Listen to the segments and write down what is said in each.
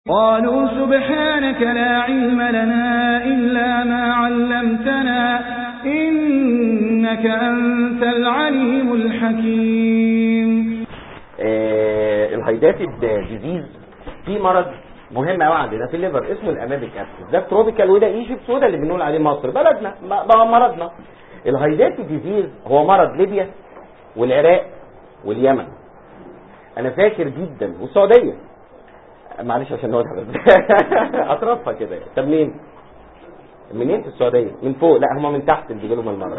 قالوا سبحانك لا علم لنا إلا ما علمتنا إنك أنت العليم الحكيم آه الهيداتد ديزيز في مرض مهم قوي عندنا في الليفر اسمه الاماميك ابسس ده تروبيكال وده ايجيبت وده اللي بنقول عليه مصر بلدنا بقى مرضنا الهيداتد ديزيز هو مرض ليبيا والعراق واليمن انا فاكر جدا والسعوديه معلش عشان نقولها بس اطرافها كده طب مين منين في السعوديه من فوق لا هم من تحت اللي بيجيلهم المرض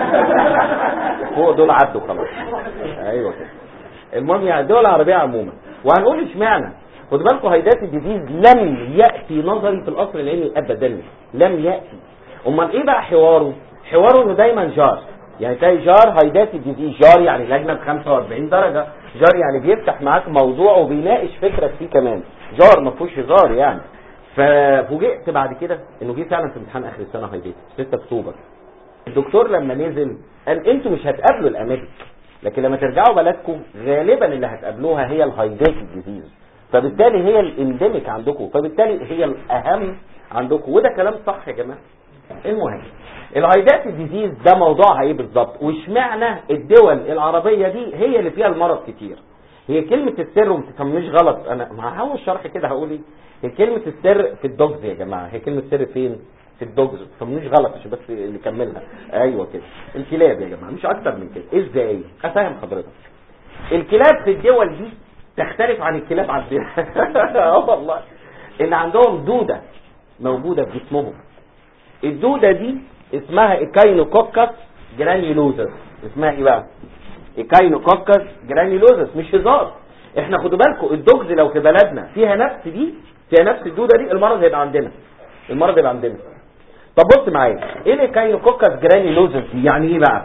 فوق دول عدوا خلاص ايوه كده المهم يعني الدول العربيه عموما وهنقول اشمعنى خدوا بالكم هيدات الديزيز لم ياتي نظري في الاصل العلمي ابدا لم ياتي امال ايه بقى حواره حواره انه دايما جار يعني تلاقي جار هيدات الديزيز جار يعني لجنه ب 45 درجه جار يعني بيفتح معاك موضوع وبيناقش فكرك فيه كمان جار ما فيهوش هزار يعني ففوجئت بعد كده انه جه فعلا في امتحان اخر السنه هيدات 6 اكتوبر الدكتور لما نزل قال انتوا مش هتقابلوا الامريكا لكن لما ترجعوا بلدكم غالبا اللي هتقابلوها هي الهايدات ديزيز فبالتالي هي الانديميك عندكم فبالتالي هي الاهم عندكم وده كلام صح يا جماعه المهم الهايدات ديزيز ده موضوعها ايه بالظبط واشمعنى الدول العربيه دي هي اللي فيها المرض كتير هي كلمه السر وما تفهمنيش غلط انا هحاول الشرح كده هقول ايه هي كلمه السر في الدوجز يا جماعه هي كلمه السر فين في الدوجز ما تفهمنيش غلط عشان بس نكملها ايوه كده الكلاب يا جماعه مش اكتر من كده ازاي افهم حضرتك الكلاب في الدول دي تختلف عن الكلاب عندنا اه والله ان عندهم دوده موجوده في جسمهم الدوده دي اسمها ايكاينوكوكس جرانيولوزس اسمها ايه بقى ايكاينوكوكس جرانيولوزس مش هزار احنا خدوا بالكم الدوجز لو في بلدنا فيها نفس دي فيها نفس الدوده دي المرض هيبقى عندنا المرض هيبقى عندنا طب بص معايا ايه الايكاينوكوكس جرانيولوزس دي يعني ايه بقى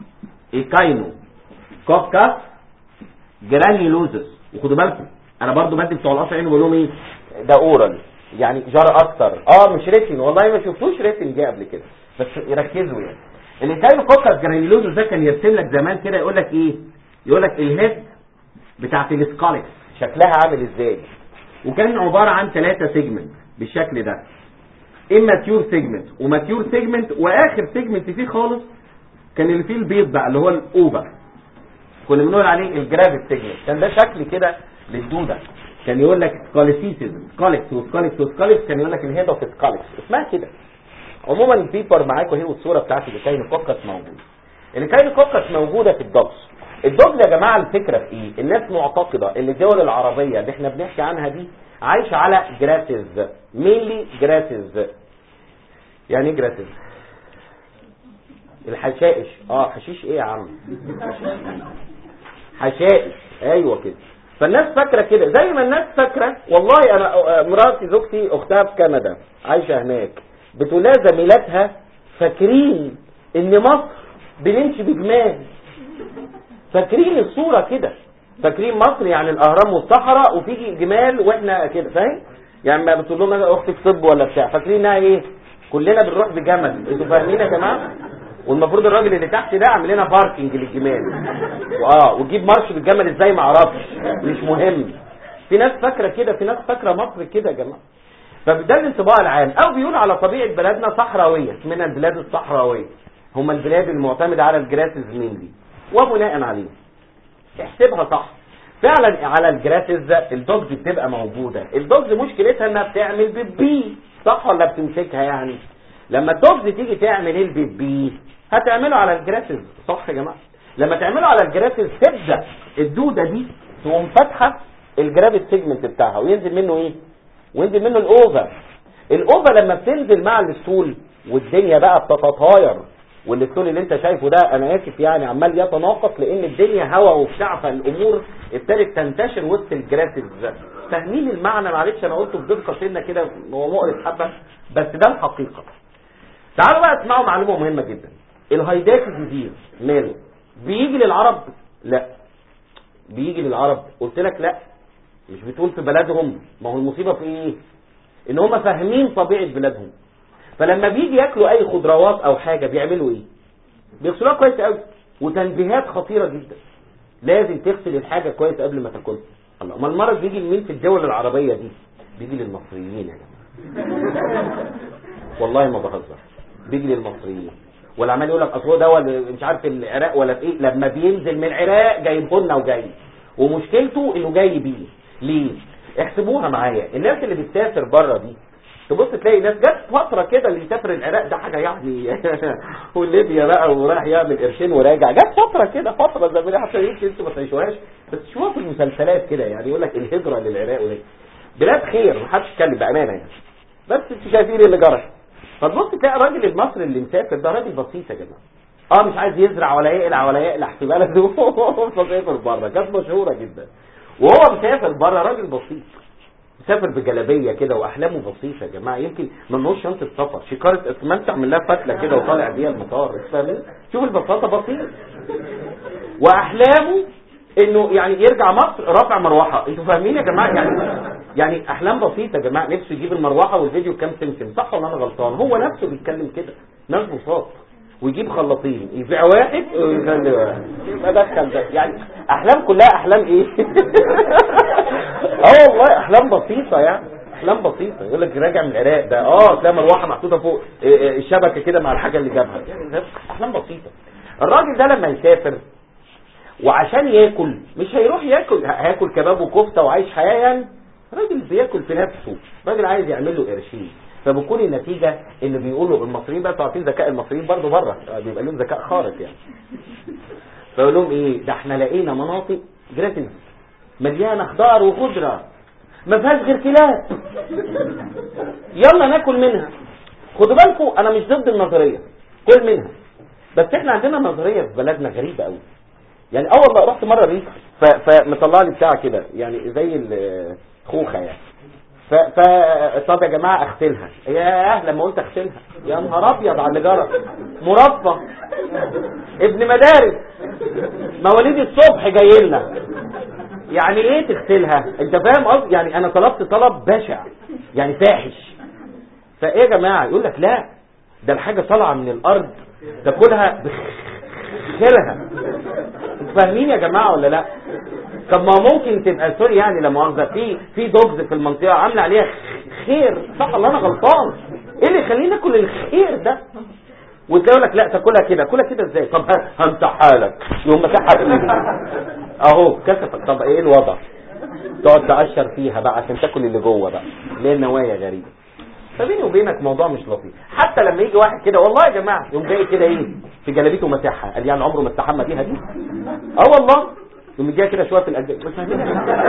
ايكاينوكوكس جرانيولوزس وخدوا بالكم انا برضو بدي بتوع القصر عيني بقول لهم ايه ده اورال يعني جار اكتر اه مش ريتين والله ما شفتوش ريتين جه قبل كده بس يركزوا يعني الايكاينوكوكس جرانيولوزس ده كان يرسم لك زمان كده يقول لك ايه يقول لك الهيد بتاعت السكالكس شكلها عامل ازاي وكان عباره عن ثلاثه سيجمنت بالشكل ده اماتيور سيجمنت وماتيور سيجمنت واخر سيجمنت فيه خالص كان اللي فيه البيض بقى اللي هو الاوبا كنا بنقول عليه الجرافيت سيجمنت كان ده شكل كده للدوده كان يقول لك سكاليسيسز سكالكس وسكالكس وسكالكس كان يقول لك الهيد اوف سكالكس اسمها كده عموما البيبر معاكم اهي والصوره بتاعت الكاينوكوكس موجوده الكاينوكوكس موجوده في الدوكس الدوجز يا جماعه الفكره في ايه الناس معتقده ان الدول العربيه اللي احنا بنحكي عنها دي عايشه على جراسز مينلي جراسز يعني ايه جراسز الحشائش اه حشيش ايه يا عم حشائش ايوه كده فالناس فاكره كده زي ما الناس فاكره والله انا مراتي زوجتي اختها في كندا عايشه هناك بتقول لها زميلاتها فاكرين ان مصر بنمشي بجمال فاكرين الصوره كده فاكرين مصر يعني الاهرام والصحراء وفي جمال واحنا كده فاهم يعني ما بتقول لهم اختك طب ولا بتاع فاكرين انها ايه كلنا بنروح بجمل انتوا فاهمين يا جماعه والمفروض الراجل اللي تحت ده عامل لنا باركنج للجمال واه وتجيب مارش بالجمل ازاي ما اعرفش مش مهم في ناس فاكره كده في ناس فاكره مصر كده يا جماعه فده الانطباع العام او بيقول على طبيعه بلدنا صحراويه من البلاد الصحراويه هم البلاد المعتمده على الجراسز مينلي وبناء عليه احسبها صح فعلا على الجراسز الدوجز بتبقى موجوده الدوجز مشكلتها انها بتعمل بيبي صح ولا بتمسكها يعني لما الدوجز تيجي تعمل البيبي هتعمله على الجراسز صح يا جماعه لما تعمله على الجراسز تبدا الدوده دي تقوم فاتحه الجرافيت سيجمنت بتاعها وينزل منه ايه وينزل منه الاوفا الاوفا لما بتنزل مع الستول والدنيا بقى بتتطاير والستول اللي انت شايفه ده انا اسف يعني عمال يتناقص لان الدنيا هوا وبتاع فالامور ابتدت تنتشر وسط الجراسز فاهمين المعنى معلش انا قلته بدقه سنه كده هو مقرف حبه بس ده الحقيقه تعالوا بقى اسمعوا معلومه مهمه جدا الهايدات ديزيز ماله بيجي للعرب لا بيجي للعرب قلت لك لا مش بتقول في بلدهم ما هو المصيبه في ايه ان هم فاهمين طبيعه بلادهم فلما بيجي ياكلوا اي خضروات او حاجه بيعملوا ايه بيغسلوها كويس قوي وتنبيهات خطيره جدا لازم تغسل الحاجه كويس قبل ما تاكلها الله ما المرض بيجي لمين في الدول العربيه دي بيجي للمصريين يا جماعه والله ما بهزر بيجي للمصريين ولا عمال يقول لك اصل هو ده ولا مش عارف العراق ولا في ايه لما بينزل من العراق جايبه لنا وجاي ومشكلته انه جاي بيه ليه احسبوها معايا الناس اللي بتسافر بره دي تبص تلاقي ناس جت فتره كده اللي يسافر العراق ده حاجه يعني وليبيا بقى وراح يعمل قرشين وراجع جت فتره كده فتره زميلي حتى يمكن انتوا ما تعيشوهاش بس شوفوا في المسلسلات كده يعني يقول لك الهجره للعراق وليه بلاد خير ما حدش يتكلم بامانه يعني بس انتوا شايفين اللي جرى فتبص تلاقي الراجل المصري اللي مسافر ده راجل بسيط يا جماعه اه مش عايز يزرع ولا يقلع ولا يقلع في بلده فسافر بره كانت مشهوره جدا وهو مسافر بره راجل بسيط مسافر بجلابيه كده واحلامه بسيطه يا جماعه يمكن ممنوش شنطه سفر شكاره اسمنت اعمل لها فتله كده وطالع بيها المطار فاهمين شوف البساطه بسيط واحلامه انه يعني يرجع مصر رافع مروحه انتوا فاهمين يا جماعه يعني يعني احلام بسيطه يا جماعه نفسه يجيب المروحه والفيديو كام سمسم صح ولا انا غلطان هو نفسه بيتكلم كده ناس بساط ويجيب خلاطين يبيع واحد ويخلي واحد يبقى دخل ده يعني احلام كلها احلام ايه اه والله احلام بسيطه يعني احلام بسيطه يقول لك راجع من العراق ده اه تلاقي مروحه محطوطه فوق الشبكه كده مع الحاجه اللي جابها يعني احلام بسيطه الراجل ده لما يسافر وعشان ياكل مش هيروح ياكل هياكل كباب وكفته وعايش حياه يعني راجل بياكل في نفسه راجل عايز يعمل له قرشين فبتكون النتيجة ان بيقولوا المصريين بقى عارفين ذكاء المصريين برضه بره بيبقى لهم ذكاء خارق يعني فيقول لهم ايه ده احنا لقينا مناطق جراتنز مليانه خضار وخضره ما فيهاش غير كلاب يلا ناكل منها خدوا بالكم انا مش ضد النظريه كل منها بس احنا عندنا نظريه في بلدنا غريبه قوي يعني اه والله رحت مره ريف فمطلع لي بتاع كده يعني زي الخوخه يعني ف... ف... طب يا جماعه اغسلها ياه لما قلت اغسلها يا نهار ابيض على اللي جرى مرفه ابن مدارس مواليد الصبح جاي لنا يعني ايه تغسلها انت فاهم قصدي يعني انا طلبت طلب بشع يعني فاحش فايه يا جماعه يقول لك لا ده الحاجه طالعه من الارض تاكلها بخيرها فاهمين يا جماعه ولا لا طب ما ممكن تبقى سوري يعني لا مؤاخذه في في دوجز في المنطقه عامله عليها خير صح الله انا غلطان ايه اللي يخليني اكل الخير ده وتلاقي لك لا تاكلها كده كلها كده ازاي طب همسحها لك يقوم مسحها اهو كسفك طب ايه الوضع تقعد تقشر فيها بقى عشان تاكل اللي جوه بقى ليه النوايا غريبه فبيني وبينك موضوع مش لطيف حتى لما يجي واحد كده والله يا جماعه يقوم جاي كده ايه في جلابيته مساحه قال يعني عمره ما استحمى بيها دي اه والله يقوم جاي كده شويه في الاجزاء مش فاهمين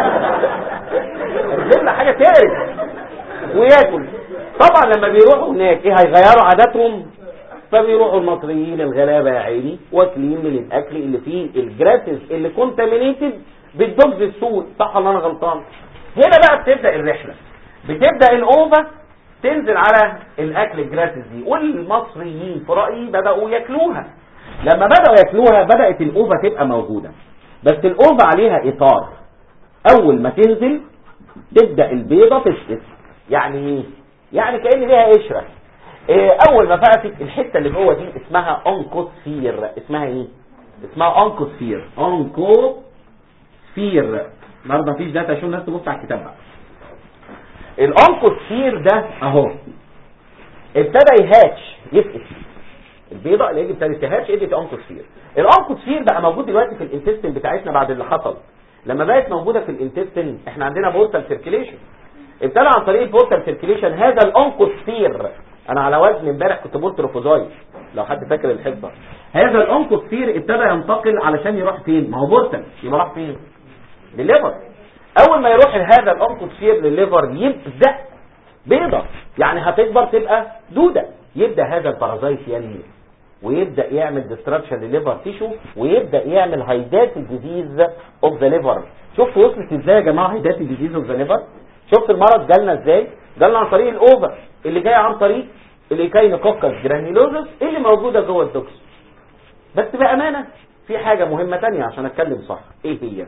لنا حاجه تعرف وياكل طبعا لما بيروحوا هناك ايه هيغيروا عاداتهم فبيروحوا المصريين الغلابه يا عيني واكلين من الاكل اللي فيه الجراتس اللي كونتامينيتد بالدوجز السود صح ولا انا غلطان هنا بقى بتبدا الرحله بتبدا الاوفا تنزل على الاكل الجراتس دي والمصريين في رايي بداوا ياكلوها لما بداوا ياكلوها بدات الاوفا تبقى موجوده بس الاوفا عليها اطار اول ما تنزل تبدا البيضه تفقس يعني ايه يعني كان ليها قشره إيه اول ما فقست الحته اللي جوه دي اسمها اونكوسفير اسمها ايه اسمها اونكوسفير اونكوسفير النهارده مفيش داتا عشان الناس تبص على الكتاب بقى الاونكوسفير ده اهو ابتدى يهاتش يفقس البيضه اللي هي ابتدت تهاتش ادت اونكوسفير الاونكوسفير بقى موجود دلوقتي في الانتستين بتاعتنا بعد اللي حصل لما بقت موجوده في الانتستين احنا عندنا بورتال سيركيليشن ابتدى عن طريق البورتال سيركيليشن هذا الاونكوسفير انا على وزن امبارح كنت بقول تروفوزايت لو حد فاكر الحصه هذا الاونكوسفير ابتدى ينتقل علشان يروح فين ما هو بورتال يبقى راح فين للليفر اول ما يروح هذا الاونكوسفير للليفر يبدا بيضه يعني هتكبر تبقى دوده يبدا هذا البارازايت ينمو ويبدا يعمل ديستراكشن لليفر تيشو ويبدا يعمل هايدات ديزيز اوف ذا ليفر شفتوا وصلت ازاي يا جماعه هايدات ديزيز اوف ذا ليفر شفت المرض جالنا ازاي جالنا عن طريق الاوفر اللي جاي عن طريق الايكاينوكوكس جرانيلوزس اللي موجوده جوه الدوكس بس بامانه في حاجه مهمه تانية عشان اتكلم صح ايه هي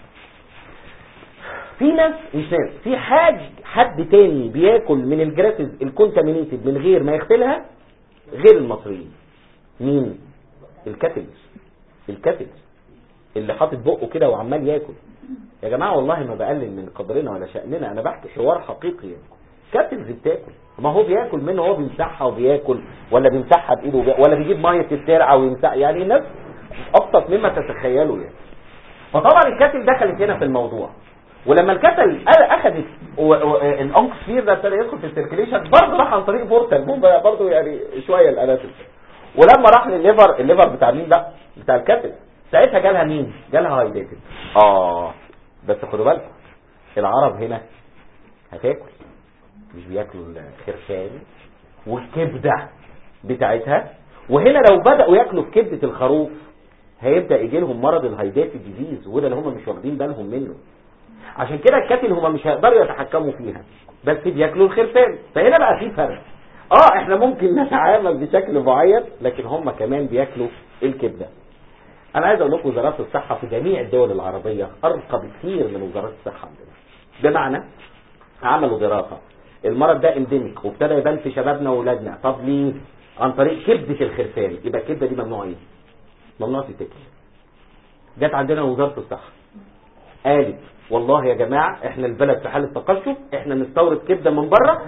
في ناس مش ناس في حاج حد تاني بياكل من الجراسز الكونتامينيتد من غير ما يغسلها غير المصريين مين الكاتلز الكاتلز اللي حاطط بقه كده وعمال ياكل يا جماعه والله ما بقلل من قدرنا ولا شأننا انا بحكي حوار حقيقي يعني. كاتلز بتاكل ما هو بياكل منه هو بيمسحها وبياكل ولا بيمسحها بايده وبي... ولا بيجيب ميه الترعه ويمسح يعني الناس ابسط مما تتخيلوا يعني فطبعا الكاتل دخلت هنا في الموضوع ولما الكتل اخذت الانكسفير ده ابتدى يدخل في السيركيليشن برضه راح عن طريق بورتال برضه يعني شويه الاناتوم ولما راح للليفر الليفر بتاع مين بقى بتاع الكتل ساعتها جالها مين جالها هايديتد اه بس خدوا بالكم العرب هنا هتاكل مش بياكلوا الخرفان والكبده بتاعتها وهنا لو بداوا ياكلوا كبده الخروف هيبدا يجي لهم مرض الهايديتد ديزيز وده اللي هم مش واخدين بالهم منه عشان كده الكتل هم مش هيقدروا يتحكموا فيها بس بياكلوا الخرفان فهنا بقى في فرق اه احنا ممكن نتعامل بشكل معين لكن هم كمان بياكلوا الكبده انا عايز اقول لكم وزارات الصحه في جميع الدول العربيه ارقى بكثير من وزارات الصحه عندنا بمعنى عملوا دراسه المرض ده انديميك وابتدى يبان في شبابنا واولادنا طب ليه عن طريق كبده الخرفان يبقى الكبده دي ممنوع ايه ممنوع تتاكل جت عندنا وزاره الصحه قالت والله يا جماعة احنا البلد في حالة تقشف احنا نستورد كبدة من بره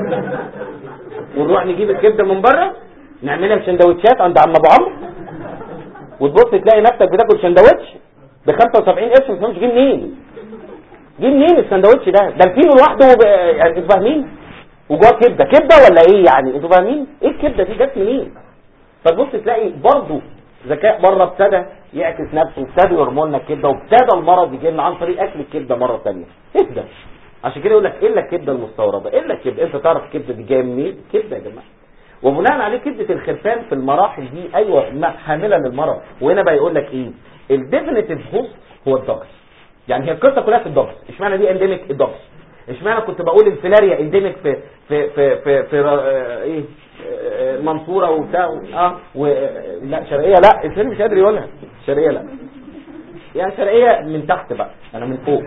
ونروح نجيب الكبدة من بره نعملها في سندوتشات عند عم ابو عمرو وتبص تلاقي نفسك بتاكل سندوتش ب 75 قرش ما تفهمش جه منين جه منين السندوتش ده ده الكيلو لوحده ب... يعني انتوا فاهمين وجواه كبده كبده ولا ايه يعني انتوا فاهمين ايه الكبده دي جت منين فتبص تلاقي برضه ذكاء بره ابتدى يعكس نفسه وابتدوا يرموا لنا الكبده وابتدى المرض يجي لنا عن طريق اكل الكبده مره ثانيه اهدى عشان كده يقول لك الا الكبده المستورده الا الكبده انت تعرف الكبده دي جايه منين كبده يا جماعه وبناء عليه كبده الخرفان في المراحل دي ايوه حامله للمرض وهنا بقى يقول لك ايه الديفينيتيف هوست هو الدوكس يعني هي القصه كلها في الدوكس اشمعنى دي انديميك الدوكس اشمعنى كنت بقول الفلاريا انديميك في في في في, في آه ايه منصورة وبتاع اه و... لا شرقية لا الفيلم مش قادر يقولها شرقية لا يعني شرقية من تحت بقى انا من فوق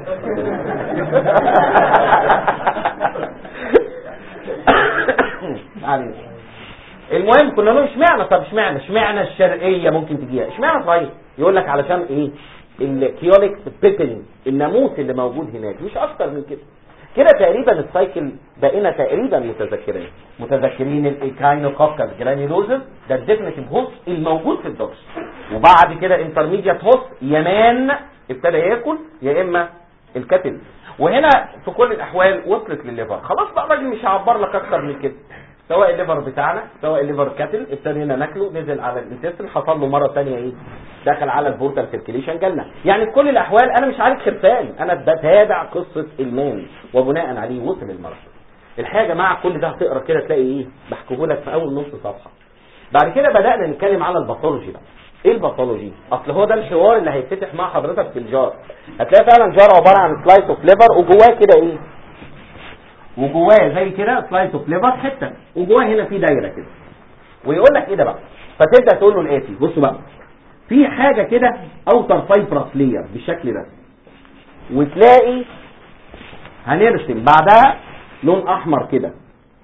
يعني المهم كنا نقول اشمعنى طب اشمعنى اشمعنى الشرقية ممكن تجيها اشمعنى صحيح يقول لك علشان ايه الكيوليك بيتنج الناموس اللي موجود هناك مش اكتر من كده كده تقريبا السايكل بقينا تقريبا متذكرين متذكرين الايكاينوكوكس جرانيلوزس ده الديفينيتيف هوست الموجود في الدوكس وبعد كده انترميديات هوست يمان ابتدى ياكل يا اما الكتل وهنا في كل الاحوال وصلت للليفر خلاص بقى الراجل مش هعبر لك اكتر من كده سواء الليفر بتاعنا سواء الليفر كاتل ابتدى هنا ناكله نزل على الانتستين حصل له مره ثانيه ايه دخل على البورتال سيركيليشن جالنا يعني في كل الاحوال انا مش عارف خرفان انا بتابع قصه المان وبناء عليه وصل المرض الحقيقه يا جماعه كل ده هتقرا كده تلاقي ايه بحكيه لك في اول نص صفحه بعد كده بدانا نتكلم على الباثولوجي بقى ايه الباثولوجي اصل هو ده الحوار اللي هيتفتح مع حضرتك في الجار هتلاقي فعلا جار عباره عن سلايس اوف ليفر وجواه كده ايه وجواه زي كده سلايس اوف ليفر حته وجواه هنا في دايره كده ويقول لك ايه ده بقى فتبدا تقول له الاتي بصوا بقى في حاجه كده اوتر فايبرس لير بالشكل ده وتلاقي هنرسم بعدها لون احمر كده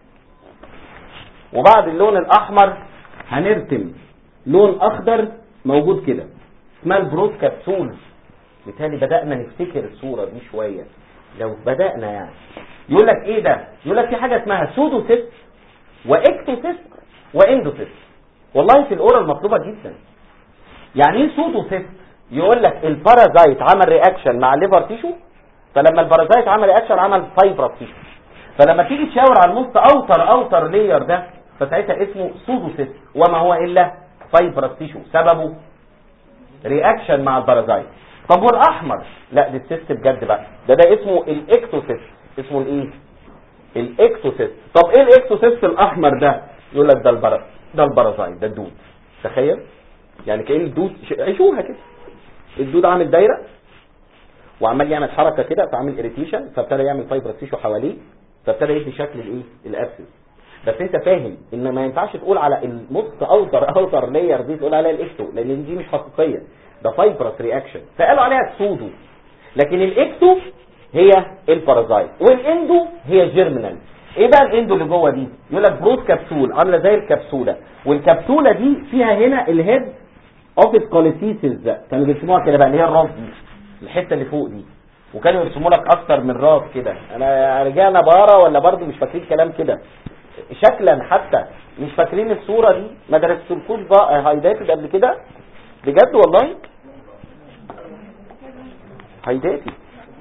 وبعد اللون الاحمر هنرسم لون اخضر موجود كده اسمها البروت كبسول بالتالي بدانا نفتكر الصوره دي شويه لو بدانا يعني يقول لك ايه ده يقول لك في حاجه اسمها سودوسيست واكتوسيست واندوسيست والله في الاورال مطلوبه جدا يعني ايه سودوسيست يقول لك البارازايت عمل رياكشن مع الليفر تيشو فلما البارازايت عمل رياكشن عمل فايبرس تيشو فلما تيجي تشاور على النص اوتر اوتر لير ده فساعتها اسمه سودوسيست وما هو الا فايبرس تيشو سببه رياكشن مع البارازايت طب والاحمر لا ده السيست بجد بقى ده ده اسمه الاكتوسيست اسمه الايه الاكتوسيست طب ايه الاكتوسيست الاحمر ده يقول لك ده البر ده البارازايت ده الدود تخيل يعني كأن الدود عيشوها كده الدود عامل دايره وعمال يعمل حركه كده فعامل اريتيشن فابتدى يعمل فايبر تيشو حواليه فابتدى يدي شكل الايه الابسس بس انت فاهم ان ما ينفعش تقول على النص اوتر اوتر لاير دي تقول عليها الاكتو لان دي مش حقيقيه ده فايبرس رياكشن فقالوا عليها السودو لكن الاكتو هي البارازايت والاندو هي جيرمينال ايه بقى الاندو اللي جوه دي يقول لك بروت كبسول عامله زي الكبسوله والكبسوله دي فيها هنا الهيد اوفيس كوليسيسز كانوا بيرسموها كده بقى اللي هي الراس دي الحته اللي فوق دي وكانوا يرسموا لك اكتر من راس كده انا رجعنا بقرا ولا برضو مش فاكرين كلام كده شكلا حتى مش فاكرين الصوره دي ما درستلكوش بقى هايداتد قبل كده بجد والله هايداتد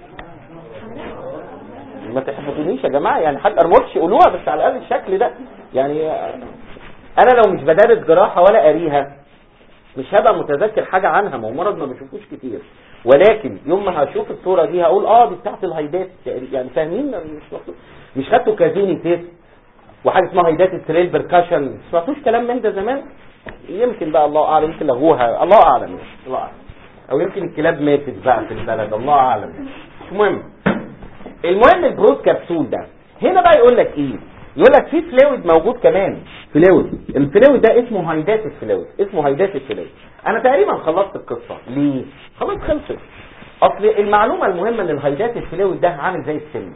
ما تحبطونيش يا جماعه يعني حتى ارموتش قولوها بس على الاقل الشكل ده يعني انا لو مش بدرس جراحه ولا قاريها مش هبقى متذكر حاجه عنها ما هو مرض ما بشوفوش كتير ولكن يوم ما هشوف الصوره دي هقول اه دي بتاعت الهايدات يعني فاهمين مش مقصود مش خدتوا كازيني تيست وحاجه اسمها هايدات التريل بركاشن ما سمعتوش كلام من ده زمان يمكن بقى الله اعلم يمكن لغوها الله اعلم يعني. الله اعلم او يمكن الكلاب ماتت بقى في البلد الله اعلم مش مهم المهم البروز كبسول ده هنا بقى يقول لك ايه يقول لك في فلويد موجود كمان فلويد الفلويد ده اسمه هايدات الفلويد اسمه هايدات الفلويد انا تقريبا خلصت القصه ليه خلاص خلصت اصل المعلومه المهمه ان الهايدات الفلويد ده عامل زي السم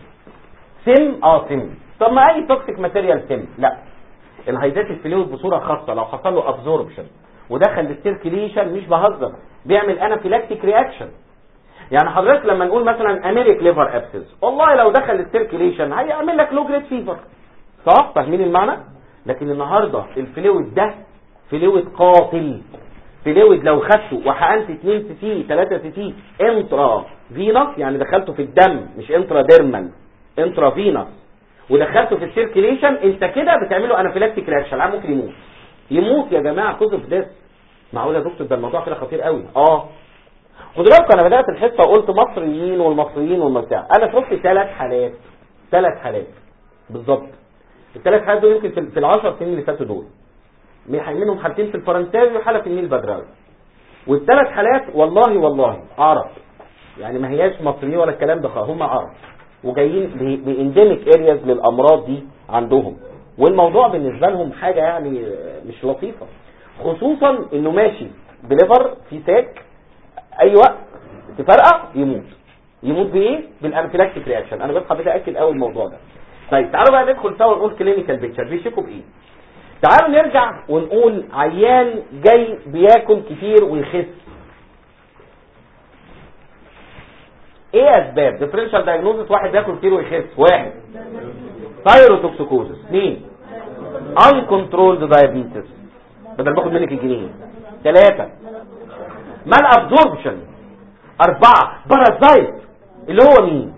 سم اه سم طب ما اي توكسيك ماتيريال سم لا الهايدات الفلويد بصوره خاصه لو حصل له ابزوربشن ودخل السيركيليشن مش بهزر بيعمل انافيلاكتيك رياكشن يعني حضرتك لما نقول مثلا اميريك ليفر ابسس والله لو دخل السيركيليشن هيعمل لك لو جريد فيفر صح فاهمين المعنى لكن النهارده الفلويد ده فلويد قاتل فلويد لو خدته وحقنت 2 سي تي 3 سي تي انترا فينوس يعني دخلته في الدم مش انترا ديرمال انترا فينوس ودخلته في السيركيليشن انت كده بتعمل له انافيلاكتيك رياكشن العيان ممكن يموت يموت يا جماعه كوز اوف ديث معقول يا دكتور ده الموضوع كده خطير قوي اه خدوا بالكم انا بدات الحصه وقلت مصريين والمصريين والبتاع انا شفت ثلاث حالات ثلاث حالات بالظبط الثلاث حالات دول يمكن في العشر سنين اللي فاتوا دول منهم حالتين في الفرنساوي وحاله في النيل بدراوي والثلاث حالات والله والله عرب يعني ما هياش مصريين ولا الكلام ده هم عرب وجايين بانديميك ارياز للامراض دي عندهم والموضوع بالنسبه لهم حاجه يعني مش لطيفه خصوصا انه ماشي بليفر في ساك اي وقت تفرقع يموت يموت بايه بالانفلاكتيك رياكشن انا بس حبيت اكد قوي الموضوع ده طيب تعالوا بقى ندخل سوا نقول كلينيكال بيكتشر بيشكوا بايه تعالوا نرجع ونقول عيان جاي بياكل كتير ويخس ايه اسباب ديفرنشال دايجنوزس واحد بياكل كتير ويخس واحد ثايروتوكسيكوزس اثنين ان كنترولد دايابيتس بدل باخد منك الجنيه ثلاثة مال ابزوربشن اربعة بارازايت اللي هو مين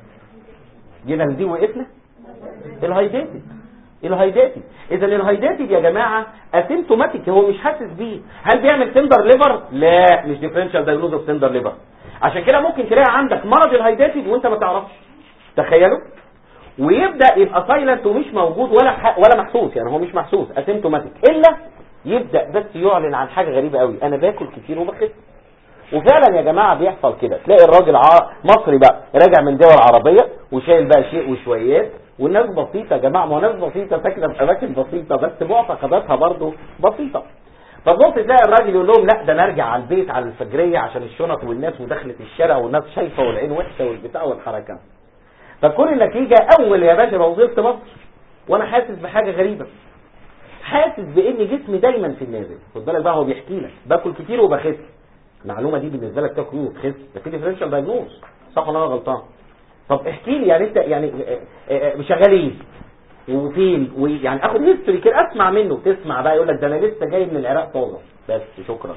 جينا دي وقفنا الهايداتد الهايداتد اذا الهايداتد يا جماعه اسيمتوماتيك هو مش حاسس بيه هل بيعمل تندر ليفر لا مش ديفرنشال دايجنوز اوف تندر ليفر عشان كده ممكن تلاقي عندك مرض الهايداتد وانت ما تعرفش تخيلوا ويبدا يبقى سايلنت ومش موجود ولا ح... ولا محسوس يعني هو مش محسوس اسيمتوماتيك الا يبدا بس يعلن عن حاجه غريبه قوي انا باكل كتير وبخس وفعلا يا جماعه بيحصل كده تلاقي الراجل ع... مصري بقى راجع من دول عربيه وشايل بقى شيء وشويات والناس بسيطه يا جماعه ما هو ناس بسيطه ساكنه في اماكن بسيطه بس معتقداتها برضه بسيطه فتبص تلاقي الراجل يقول لهم لا ده انا ارجع على البيت على الفجريه عشان الشنط والناس ودخلت الشارع والناس شايفه والعين وحشه والبتاع والحركات فكل النتيجه اول يا باشا ما وصلت مصر وانا حاسس بحاجه غريبه حاسس بان جسمي دايما في النازل خد بالك بقى هو بيحكي لك باكل كتير وبخس المعلومه دي بالنسبه لك تاكل وتخس ده في ديفرنشال دايجنوز صح ولا انا غلطان طب احكي لي يعني انت يعني شغال ايه وفين ويعني اخد هيستوري كده اسمع منه تسمع بقى يقول لك ده انا لسه جاي من العراق طازه بس شكرا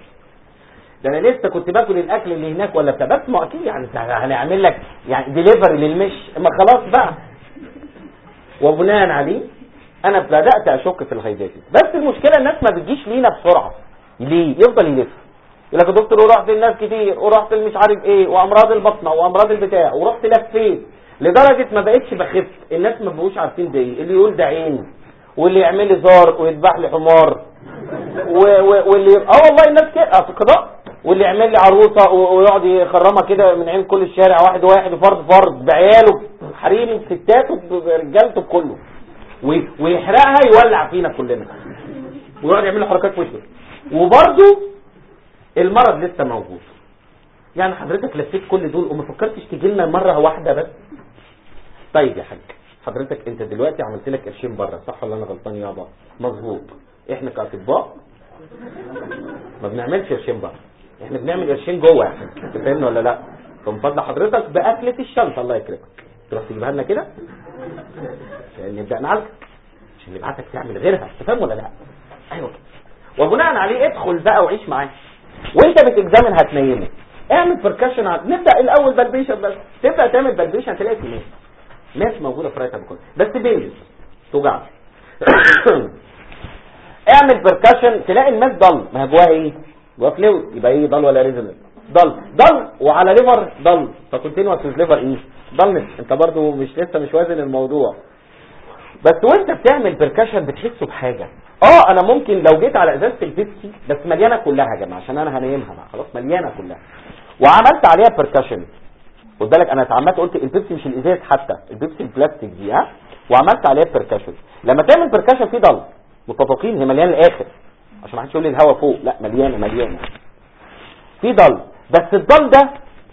ده انا لسه كنت باكل الاكل اللي هناك ولا بتاع بس ما اكيد يعني هنعمل لك يعني ديليفري للمش ما خلاص بقى وبناء عليه انا بدات اشك في الهيداتي بس المشكله الناس ما بتجيش لينا بسرعه ليه يفضل يلف يقول لك يا دكتور ورحت للناس كتير ورحت مش عارف ايه وامراض البطنه وامراض البتاع ورحت لفيت لدرجه ما بقتش بخف الناس ما بقوش عارفين ده ايه اللي يقول ده عين واللي يعمل لي زار ويذبح لي حمار و... و... واللي اه والله الناس كده قضاء واللي يعمل لي عروسه ويقعد يخرمها كده من عين كل الشارع واحد واحد وفرد فرد بعياله حريمه بستاته برجالته بكله ويحرقها يولع فينا كلنا ويقعد يعمل له حركات في وشه وبرده المرض لسه موجود يعني حضرتك لفيت كل دول وما فكرتش تيجي لنا مره واحده بس طيب يا حاج حضرتك انت دلوقتي عملت لك قرشين بره صح ولا انا غلطان يابا مظبوط احنا كاطباء ما بنعملش قرشين بره احنا بنعمل قرشين جوه يعني انت فاهمني ولا لا فمن فضل حضرتك باكله الشنطه الله يكرمك تروح تجيبها لنا كده عشان نبدا نعالجك عشان نبعتك تعمل غيرها انت فاهم ولا لا ايوه كده وبناء عليه ادخل بقى وعيش معاه وانت بتكزامن هتنيمه اعمل بركشن ع... نبدا الاول بالبيشن بس تبدا تعمل بالبيشن تلاقي في ناس ناس موجوده في رايتها بكل بس بينجز توجعش اعمل بركشن تلاقي الماس ضل ما هي جواها ايه جواها فلويد يبقى ايه ضل ولا ريزونانس ضل ضل وعلى ليفر ضل فكونتينوس ليفر ايه ضلنس انت برضو مش لسه مش وازن الموضوع بس وانت بتعمل بركشن بتحسه بحاجه اه انا ممكن لو جيت على ازازه البيبسي بس مليانه كلها يا جماعه عشان انا هنيمها بقى خلاص مليانه كلها وعملت عليها بركشن خد بالك انا اتعمدت قلت البيبسي مش الازاز حتى البيبسي البلاستيك دي ها وعملت عليها بركشن لما تعمل بركشن في ضل متفقين هي مليانه الاخر عشان ما حدش يقول لي الهواء فوق لا مليانه مليانه في ضل بس الضل ده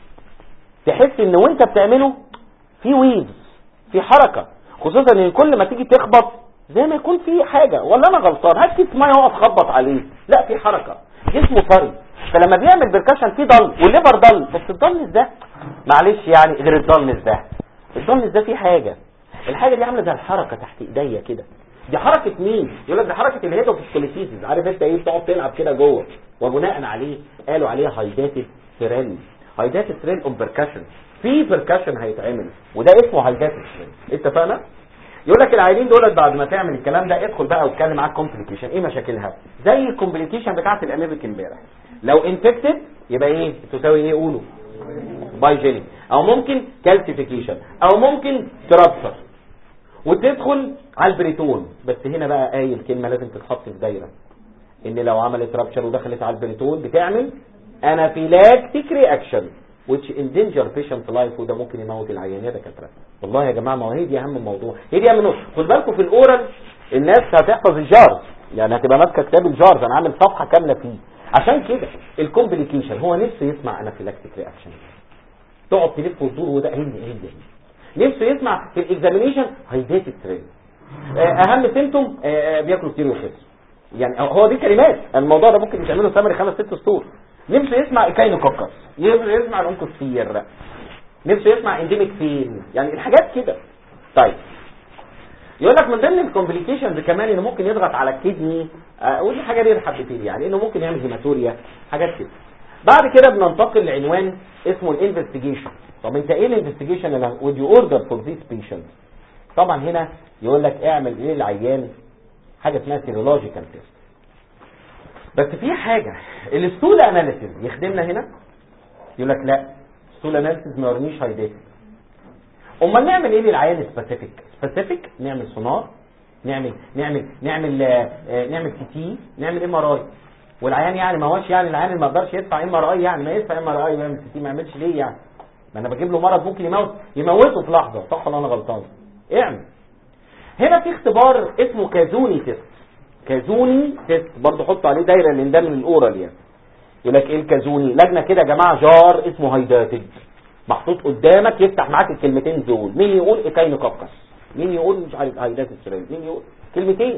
تحس ان وانت بتعمله في ويفز في حركه خصوصا ان كل ما تيجي تخبط زي ما يكون في حاجه ولا انا غلطان هات كيس ميه اقف خبط عليه لا في حركه جسمه طري فلما بيعمل بركشن في ضل والليفر ضل بس الضلنس ده معلش يعني غير الضلنس ده الضلنس ده فيه حاجه الحاجه دي عامله زي الحركه تحت ايديا كده دي حركه مين يقول لك دي حركه الهيدو في الكوليسيسز عارف انت ايه بتقعد تلعب كده جوه وبناء عليه قالوا عليها هايداتد ثريل هايداتد ثريل اون بركشن في بركشن هيتعمل وده اسمه هايداتد ثريل اتفقنا يقول لك العيانين دولت بعد ما تعمل الكلام ده ادخل بقى واتكلم معاك كومبليكيشن ايه مشاكلها زي الكومبليكيشن بتاعه الاميبك امبارح لو انفكتد يبقى ايه تساوي ايه قولوا بايجينيك او ممكن كالسيفيكيشن او ممكن ترابشر وتدخل على البريتون بس هنا بقى قايل كلمه لازم تتحط في دايره ان لو عملت رابشر ودخلت على البريتون بتعمل انافيلاكتيك رياكشن which endanger patient life وده ممكن يموت العيان يا دكاتره والله يا جماعه ما هو هي دي اهم موضوع هي دي اهم نقطه خد بالكم في الاورال الناس هتحفظ الجارز يعني هتبقى ماسكه كتاب الجارز انا عامل صفحه كامله فيه عشان كده الكومبليكيشن هو نفسه يسمع انافيلاكتيك رياكشن تقعد تلف وتدور وده هي هي هي نفسه يسمع في الاكزامينيشن هيديت ستريس اهم سيمتوم بياكلوا كتير ويخس يعني هو دي كلمات الموضوع ده ممكن يتعمله سمري خمس ست سطور نفسه يسمع ايكاينوكوكس نفسه يسمع الانكوسفير نفسه يسمع انديميك فين يعني الحاجات كده طيب يقول لك من ضمن الكومبليكيشنز كمان انه ممكن يضغط على الكدني آه ودي حاجه دي حبتين يعني انه ممكن يعمل هيماتوريا حاجات كده بعد كده بننتقل لعنوان اسمه الانفستيجيشن طب انت ايه الانفستيجيشن اللي would you order for this patient طبعا هنا يقول لك اعمل ايه العيان حاجه اسمها سيرولوجيكال تيست بس في حاجه الستول اناليسيز يخدمنا هنا يقول لك لا ستول اناليسيز ما يورنيش هايدات امال نعمل ايه للعيان سبيسيفيك سبيسيفيك نعمل سونار نعمل نعمل نعمل آه آه نعمل سي تي نعمل ام ار اي والعيان يعني ما هوش يعني العيان اللي ما يقدرش يدفع ام ار اي يعني ما يدفع ام ار اي ويعمل سي تي ما يعملش ليه يعني ما انا بجيب له مرض ممكن يموت يموته في لحظه صح ولا انا غلطان اعمل هنا في اختبار اسمه كازوني تيست كازوني تيست برضه حط عليه دايره لان ده من الاورال يعني يقول لك ايه الكازوني لجنه كده يا جماعه جار اسمه هايداتد محطوط قدامك يفتح معاك الكلمتين دول مين يقول ايكاينوكوكس مين يقول مش عارف هايداتد سيريل مين يقول كلمتين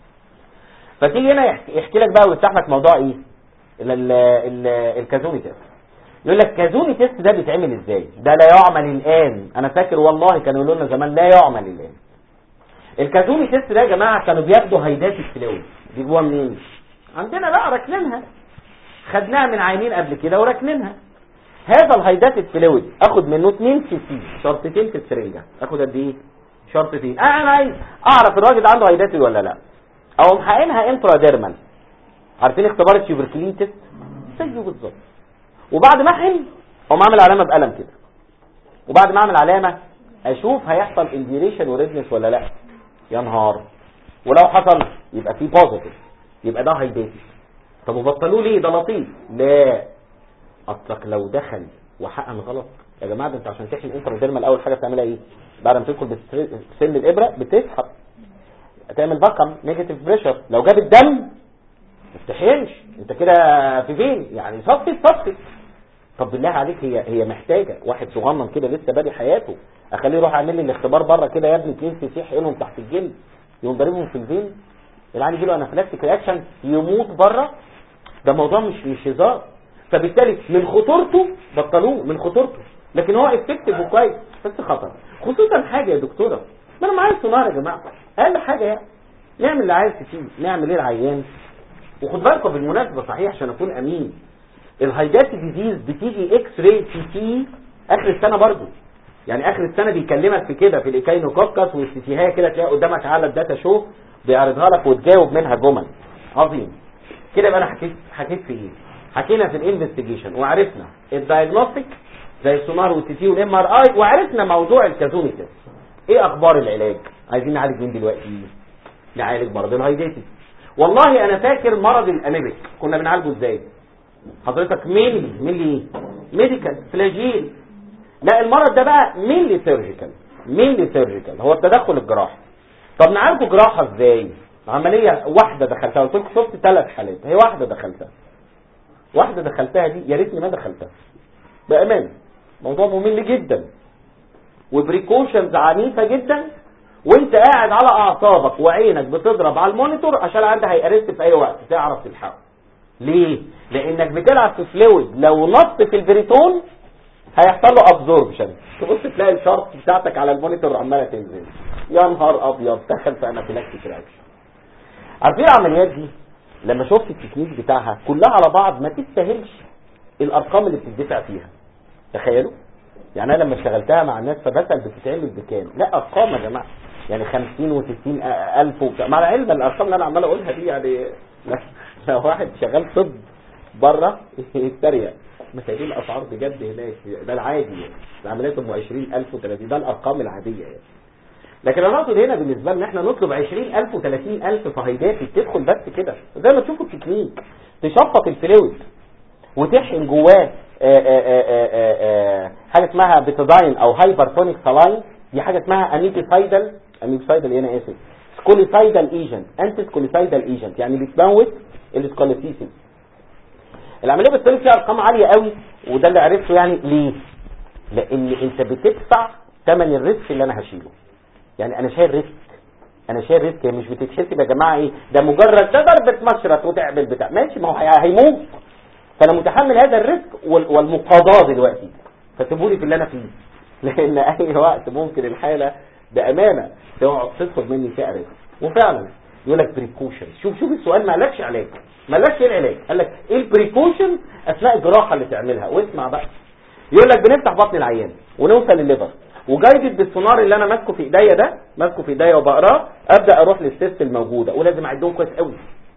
فتيجي هنا يحكي, يحكي لك بقى ويفتح لك موضوع ايه ال ال ال الكازوني تيست يقول لك كازوني تيست ده بيتعمل ازاي ده لا يعمل الان انا فاكر والله كانوا يقولوا لنا زمان لا يعمل الان الكازوني تيست ده يا جماعه كانوا بياخدوا هيدات الفلويد بيجيبوها منين عندنا بقى راكنينها خدناها من عينين قبل كده وراكنينها هذا الهيدات الفلويد اخد منه 2 سي سي شرطتين في السرنجه اخد قد ايه شرطتين آه انا عايز اعرف الراجل ده عنده هيدات ولا لا او محقنها انتراديرمال عارفين اختبار التيوبركلين تيست زيه بالظبط وبعد ما احقن اقوم اعمل علامه بقلم كده وبعد ما اعمل علامه اشوف هيحصل انديريشن وريدنس ولا لا يا نهار ولو حصل يبقى في بوزيتيف يبقى ده هيداتي طب وبطلوه ليه ده لطيف لا اصلك لو دخل وحقن غلط يا جماعه ده انت عشان تحقن انتراديرمال اول حاجه بتعملها ايه بعد ما تدخل بسن الابره بتسحب تعمل بقم نيجاتيف بريشر لو جاب الدم ما تحقنش انت كده في فين يعني صفي صفي طب بالله عليك هي هي محتاجه واحد صغنن كده لسه بادئ حياته اخليه يروح اعمل لي الاختبار بره كده يا ابني 2 سي سي حقنهم تحت الجلد يقوم ضاربهم في الفين العيان يجي له انافيلاكتيك رياكشن يموت بره ده موضوع مش مش هزار فبالتالي من خطورته بطلوه من خطورته لكن هو افكتيف وكويس بس خطر خصوصا حاجه يا دكتوره ما انا معايا سونار يا جماعه اقل حاجه يعني نعمل اللي عايز فيه نعمل ايه العيان وخد بالكم بالمناسبه صحيح عشان اكون امين الهايدات ديزيز بتيجي اكس راي سي تي اخر السنه برضو يعني اخر السنه بيكلمك في كده في الايكاينوكوكس والسيتيهايه كده تلاقي قدامك على الداتا شو بيعرضها لك وتجاوب منها جمل عظيم كده يبقى انا حكيت حكيت في ايه حكينا في الانفستيجيشن وعرفنا الدايجنوستيك زي السونار والسي تي والام ار اي وعرفنا موضوع الكازوميتس ايه اخبار العلاج عايزين نعالج مين دلوقتي نعالج مرض الهايديتس والله انا فاكر مرض الاميبك كنا بنعالجه ازاي حضرتك ميلي ميلي ميديكال فلاجيل لا المرض ده بقى ميلي سيرجيكال ميلي سيرجيكال هو التدخل الجراحي طب نعالجه جراحه ازاي عمليه واحده دخلتها قلت لكم شفت ثلاث حالات هي واحده دخلتها واحده دخلتها دي يا ريتني ما دخلتها بامان موضوع ممل جدا وبريكوشنز عنيفه جدا وانت قاعد على اعصابك وعينك بتضرب على المونيتور عشان عندها هيأرست في اي وقت تعرف تلحقه ليه لانك بتلعب في فلويد لو نط في البريتون هيحصل له ابزوربشن تبص تلاقي الشرط بتاعتك على المونيتور عماله تنزل يا نهار ابيض دخل في انافيلاكتيك رياكشن عارفين العمليات دي لما شفت التكنيك بتاعها كلها على بعض ما تستاهلش الارقام اللي بتدفع فيها تخيلوا يعني انا لما اشتغلتها مع الناس فبسال بتتعمل بكام لا ارقام يا جماعه يعني 50 و60 الف وبتاع مع العلم الارقام اللي انا عمال اقولها دي يعني لو واحد شغال طب بره يتريق ما هي دي الاسعار بجد هناك ده العادي يعني العمليات ام 20000 و30 ده الارقام العاديه يعني لكن انا اقصد هنا بالنسبه لنا احنا نطلب 20000 و30000 فهيداتي تدخل بس كده زي ما تشوفوا التكنيك تشفط الفلويد وتحقن جواه حاجه اسمها بيتاداين او هايبرتونيك سلاين دي حاجه اسمها اميبيسايدال اميبيسايدال هنا اسف سكوليسايدال ايجنت انتي سكوليسايدال ايجنت يعني بتموت السكوليسيسيس العمليه بتطلب فيها ارقام عاليه قوي وده اللي عرفته يعني ليه لان انت بتدفع ثمن الريسك اللي انا هشيله يعني انا شايل ريسك انا شايل ريسك مش بتتحسب يا جماعه ايه ده مجرد ده ضربه مشرط وتعمل بتاع ماشي ما هو هيموت فانا متحمل هذا الريسك والمقاضاه دلوقتي فسيبوني في اللي انا فيه لان اي وقت ممكن الحاله بامانه تقعد تدخل مني فيها ريسك وفعلا يقول لك بريكوشن شوف شوف السؤال ما قالكش علاج ما قالكش ايه العلاج قال لك ايه البريكوشن اثناء الجراحه اللي تعملها واسمع بقى يقول لك بنفتح بطن العيان ونوصل للليفر وجايدد بالسونار اللي انا ماسكه في ايديا ده ماسكه في ايديا وبقراه ابدا اروح للسيست الموجوده ولازم اعدهم كويس قوي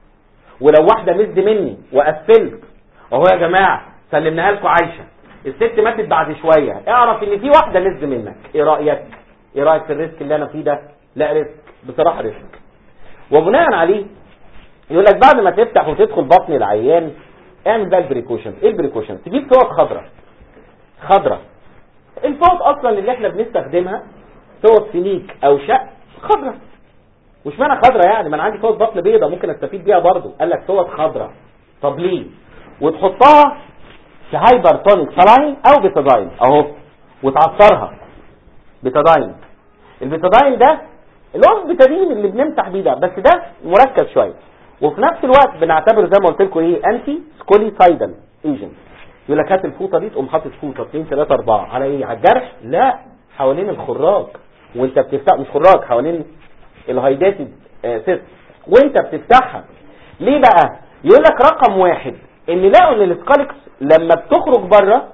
ولو واحده مد مني وقفلت اهو يا جماعه سلمناها لكم عايشه الست ماتت بعد شويه اعرف ان في واحده نزل منك ايه رايك ايه رايك في الريسك اللي انا فيه ده لا ريسك بصراحه ريسك وبناء عليه يقول لك بعد ما تفتح وتدخل بطن العيان اعمل بقى البريكوشن ايه البريكوشن تجيب فوط خضراء خضراء الفوط اصلا اللي احنا بنستخدمها فوط سميك او شق خضراء وش معنى خضراء يعني ما انا عندي فوط بطن بيضه ممكن استفيد بيها برضه قال لك فوط خضراء طب ليه وتحطها في هايبرتونيك سلاين او بيتاداين اهو وتعصرها بيتاداين البيتاداين ده اللي هو البيتادين اللي بنمسح بيه ده بس ده مركز شويه وفي نفس الوقت بنعتبره زي ما قلت لكم ايه انتي سكوليسايدال ايجنت يقول لك هات الفوطه دي تقوم حاطط فوطه 2 3 4 على ايه على الجرح لا حوالين الخراج وانت بتفتح مش خراج حوالين الهايداتد سيست وانت بتفتحها ليه بقى يقول لك رقم واحد ان لقوا ان السكالكس لما بتخرج بره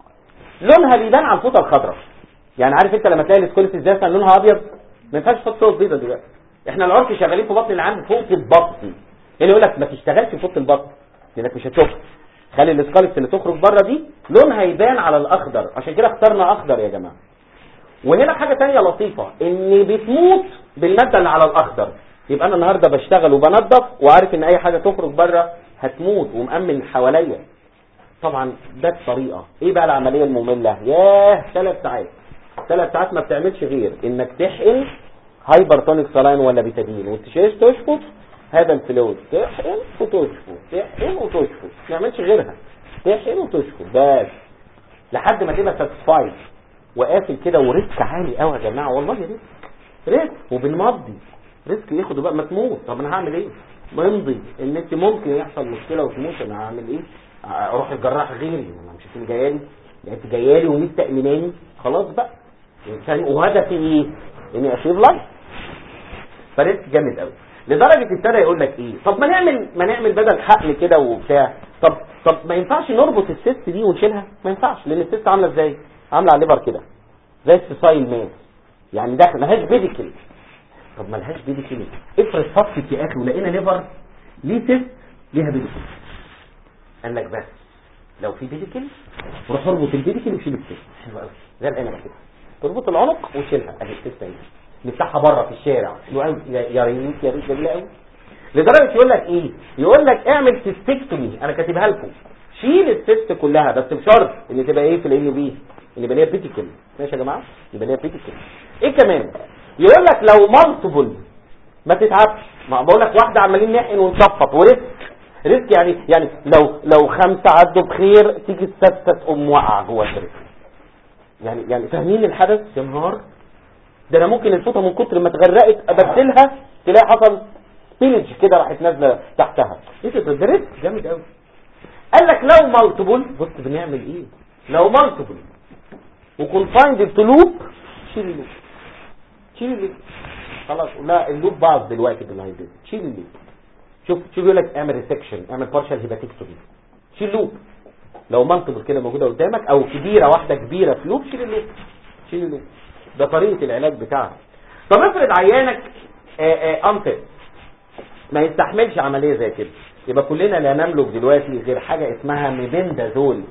لونها بيبان على الفوطه الخضراء يعني عارف انت لما تلاقي السكوليس ازاي لونها ابيض ما ينفعش تحط صوت بيضه دلوقتي احنا العرف شغالين في بطن العام فوق البطن هنا يقول لك ما تشتغلش في فوط البطن لانك مش هتشوفها خلي الاسكالكس اللي تخرج بره دي لونها يبان على الاخضر عشان كده اخترنا اخضر يا جماعه وهنا حاجه تانية لطيفه ان بتموت بالماده اللي على الاخضر يبقى انا النهارده بشتغل وبنظف وعارف ان اي حاجه تخرج بره هتموت ومأمن حواليا طبعا ده الطريقه ايه بقى العمليه الممله ياه ثلاث ساعات ثلاث ساعات ما بتعملش غير انك تحقن هايبرتونيك سلاين ولا بيتادين وتشيش تشفط هذا الفلويد تحقن وتشفط تحقن وتشفط ما تعملش غيرها تحقن وتشفط بس لحد ما تبقى ساتسفايد وقافل كده وريسك عالي قوي يا جماعه والله ريسك ريسك وبنمضي ريسك ايه خدوا بقى ما تموت طب انا هعمل ايه بمضي ان انت ممكن يحصل مشكله وتموت انا هعمل ايه اروح الجراح غيري انا مش انت جايه لي يعني انت جايه لي ومستأمناني خلاص بقى يعني وهدفي ايه اني اشيف لايف فريسك جامد قوي لدرجه ابتدى يقول لك ايه طب ما نعمل ما نعمل بدل حقن كده وبتاع طب طب ما ينفعش نربط السيست دي ونشيلها ما ينفعش لان السيست عامله ازاي عامله على الليفر كده زي السيسايل مان يعني داخل ملهاش بيديكل طب ملهاش بيديكل افرض صفت يا اخي ولقينا ليفر ليه سيست ليها بيديكل قال لك بس لو في بيديكل روح اربط البيديكل وشيل السيست حلو قوي زي العنبه كده تربط العنق وشيلها اهي السيست اهي نفتحها بره في الشارع حلو قوي يا ريت يا ريت جميله قوي لدرجه يقول لك ايه يقول لك اعمل سيستكتومي انا كاتبها لكم شيل السيست كلها بس بشرط ان تبقى ايه في الان بي ان يبقى ليها بيتيكل ماشي يا جماعه يبقى ليها بيتيكل ايه كمان يقول لك لو مالتيبل ما تتعبش ما بقول لك واحده عمالين نحقن ونصفط وريسك ريسك يعني يعني لو لو خمسه عدوا بخير تيجي السادسه تقوم واقعه جوه الريسك يعني يعني فاهمين الحدث يا نهار ده انا ممكن الفوطه من كتر ما اتغرقت ابدلها تلاقي حصل سبيلج كده راحت نازله تحتها ايه ده ده ريسك جامد قوي قال لك لو مالتيبل بص بنعمل ايه لو مالتيبل وكونفايند تو لوب شيل اللوب شيل اللوب خلاص لا اللوب باظ دلوقتي بالهايدريت شيل اللوب شوف شوف يقول لك اعمل ريسكشن اعمل بارشال هيباتيكتومي شيل لوب لو مالتيبل كده موجوده قدامك او كبيره واحده كبيره في لوب شيل اللوب شيل اللوب ده طريقه العلاج بتاعها طب افرض عيانك انفت ما يستحملش عمليه زي كده يبقى كلنا لا نملك دلوقتي غير حاجه اسمها ميبندازول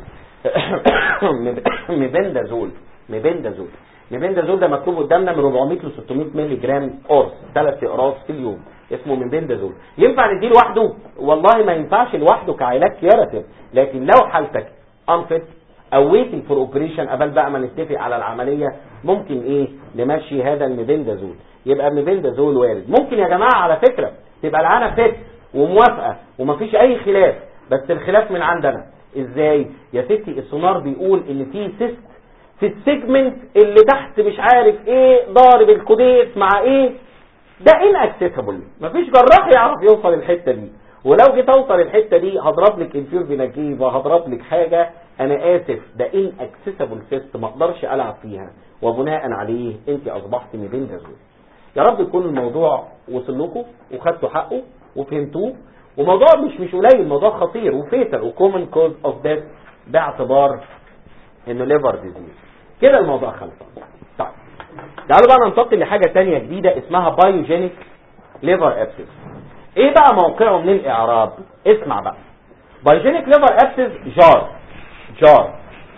ميبندازول ميبندازول ميبندازول ده مكتوب قدامنا من 400 ل 600 مللي جرام قرص ثلاث اقراص في اليوم اسمه ميبندازول ينفع نديه لوحده والله ما ينفعش لوحده كعلاج كيراتيف لكن لو حالتك انفت او ويتنج فور اوبريشن قبل بقى ما نتفق على العمليه ممكن ايه نمشي هذا الميبندازول يبقى الميبندازول وارد ممكن يا جماعه على فكره تبقى العانه فت وموافقه ومفيش اي خلاف بس الخلاف من عندنا ازاي يا ستي السونار بيقول ان في سيست في السيجمنت اللي تحت مش عارف ايه ضارب الكوديس مع ايه ده ان اكسسبل مفيش جراح يعرف يوصل الحته دي ولو جيت اوصل الحته دي هضرب لك انفير فيناجيفا هضرب لك حاجه انا اسف ده ان اكسسبل سيست ما اقدرش العب فيها وبناء عليه انت اصبحت ميبندازول يا رب يكون الموضوع وصل لكم وخدتوا حقه وفهمتوه وموضوع مش مش قليل موضوع خطير وفيتال وكومن كوز اوف ديث باعتبار انه ليفر ديزيز كده الموضوع خلص طيب تعالوا بقى ننتقل لحاجه تانية جديده اسمها بايوجينيك ليفر ابسس ايه بقى موقعه من الاعراب اسمع بقى بايوجينيك ليفر ابسس جار جار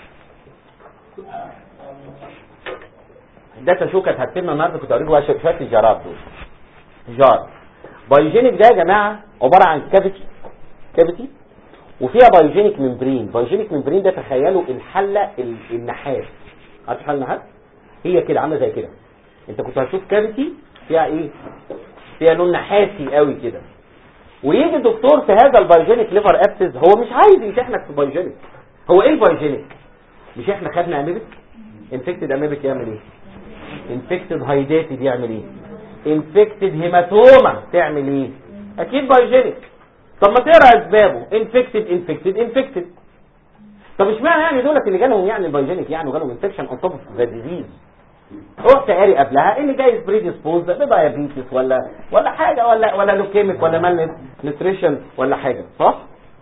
ده تشوكة هتفيدنا النهارده كنت اوريكم بقى شويه الجراب دول جار بايوجينيك ده يا جماعه عباره عن كافيتي كافيتي وفيها بايوجينيك ممبرين بايوجينيك ممبرين ده تخيلوا الحله ال- النحاس عارف حله النحاس هي كده عامله زي كده انت كنت هتشوف كافيتي فيها ايه فيها لون نحاسي قوي كده ويجي دكتور في هذا البايوجينيك ليفر ابسز هو مش عايز يمتحنك في بايوجينيك هو ايه البايوجينيك مش احنا خدنا اميبك انفكتد اميبك يعمل ايه انفكتد هايداتد يعمل ايه انفكتد هيماتوما تعمل ايه اكيد بايوجينيك طب ما تقرا اسبابه انفكتد انفكتد انفكتد طب اشمعنى يعني دولت اللي جالهم يعني البايوجينيك يعني وجالهم انفكشن اون توب اوف ذا ديزيز رحت قاري قبلها اللي جاي بريديسبوز بدايابيتس ولا ولا حاجه ولا ولا لوكيميك ولا مال نيوتريشن ولا حاجه صح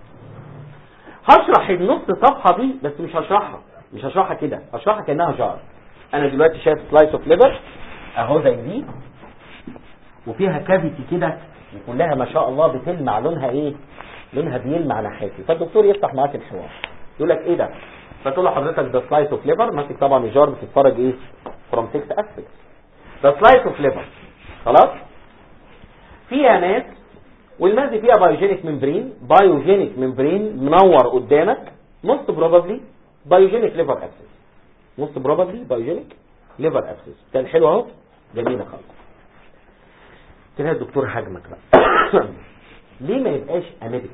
هشرح النص صفحه دي بس مش هشرحها مش هشرحها كده هشرحها كانها جار انا دلوقتي شايف سلايس اوف ليفر اهو زي دي وفيها كافيتي كده وكلها ما شاء الله بتلمع لونها ايه لونها بيلمع نحاسي فالدكتور يفتح معاك الحوار يقول لك ايه ده فتقول له حضرتك ده سلايس اوف ليفر ماسك طبعا الجار بتتفرج ايه فروم 6 اسبكت ده سلايس اوف ليفر خلاص فيها ناس والناس دي فيها بايوجينيك ممبرين بايوجينيك ممبرين منور قدامك موست بروبابلي بايوجينيك ليفر ابسس موست بروبابلي بايوجينيك ليفر ابسس كان حلو اهو جميله خالص تلاقي الدكتور هاجمك بقى ليه ما يبقاش اميبك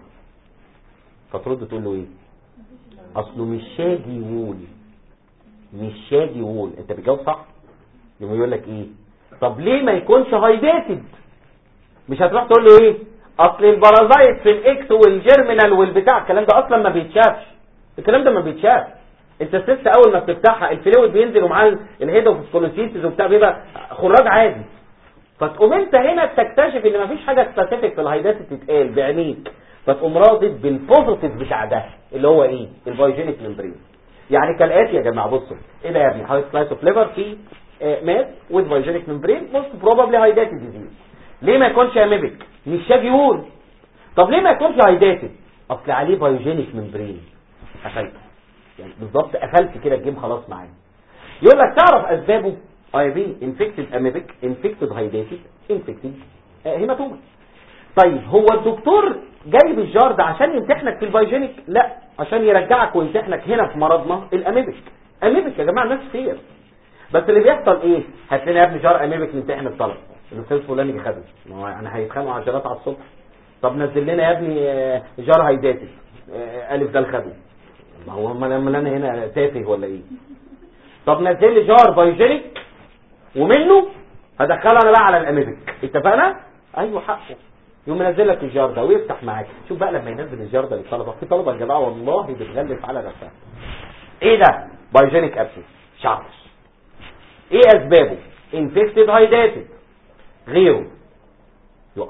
فترد تقول له ايه اصله مش شاجي وول مش شاجي وول انت بتجاوب صح يقوم يقول لك ايه طب ليه ما يكونش هايديتد مش هتروح تقول له ايه اصل البارازايت في الاكس والجيرمينال والبتاع الكلام ده اصلا ما بيتشافش الكلام ده ما بيتشافش انت السيست اول ما بتفتحها الفلويد بينزل ومعاه الهيد اوف سكولوسيتس وبتاع بيبقى خراج عادي فتقوم انت هنا تكتشف ان مفيش حاجه سبيسيفيك في الهايدات تتقال بعينيك فتقوم راضد بالبوزيتيف بتاع ده اللي هو ايه الفايجينيك ممبرين يعني كالاتي يا جماعه بصوا ايه ده يا ابني حضرتك سلايس اوف ليفر في مات وذ فايجينيك ممبرين موست بروبابلي هايدات ديزيز ليه ما يكونش اميبك مش شاجي يقول طب ليه ما يكونش هايداتد اصل عليه بايوجينيك ممبرين قفلته يعني بالظبط قفلت كده الجيم خلاص معايا يقول لك تعرف اسبابه اي بي انفكتد اميبك انفكتد هايداتد انفكتد هيماتوما طيب هو الدكتور جايب الجار ده عشان يمتحنك في البايوجينيك لا عشان يرجعك ويمتحنك هنا في مرضنا الاميبك اميبك يا جماعه ناس خير بس اللي بيحصل ايه هات لنا يا ابني جار اميبك نمتحن الطلب الاستاذ فلان يجي خده ما هو يعني هيتخانقوا عشرات على الصبح طب نزل لنا يا ابني جار هيداتي الف ده الخده ما هو امال انا هنا تافه ولا ايه طب نزل لي جار بايوجينيك ومنه هدخله انا بقى على الاميبك اتفقنا ايوه حقه يقوم منزل لك الجار ده ويفتح معاك شوف بقى لما ينزل الجار ده للطلبه في طلبه يا جماعه والله بتغلف على نفسها ايه ده بايوجينيك ابسس شعر ايه اسبابه انفكتد هايداتد غيره يقف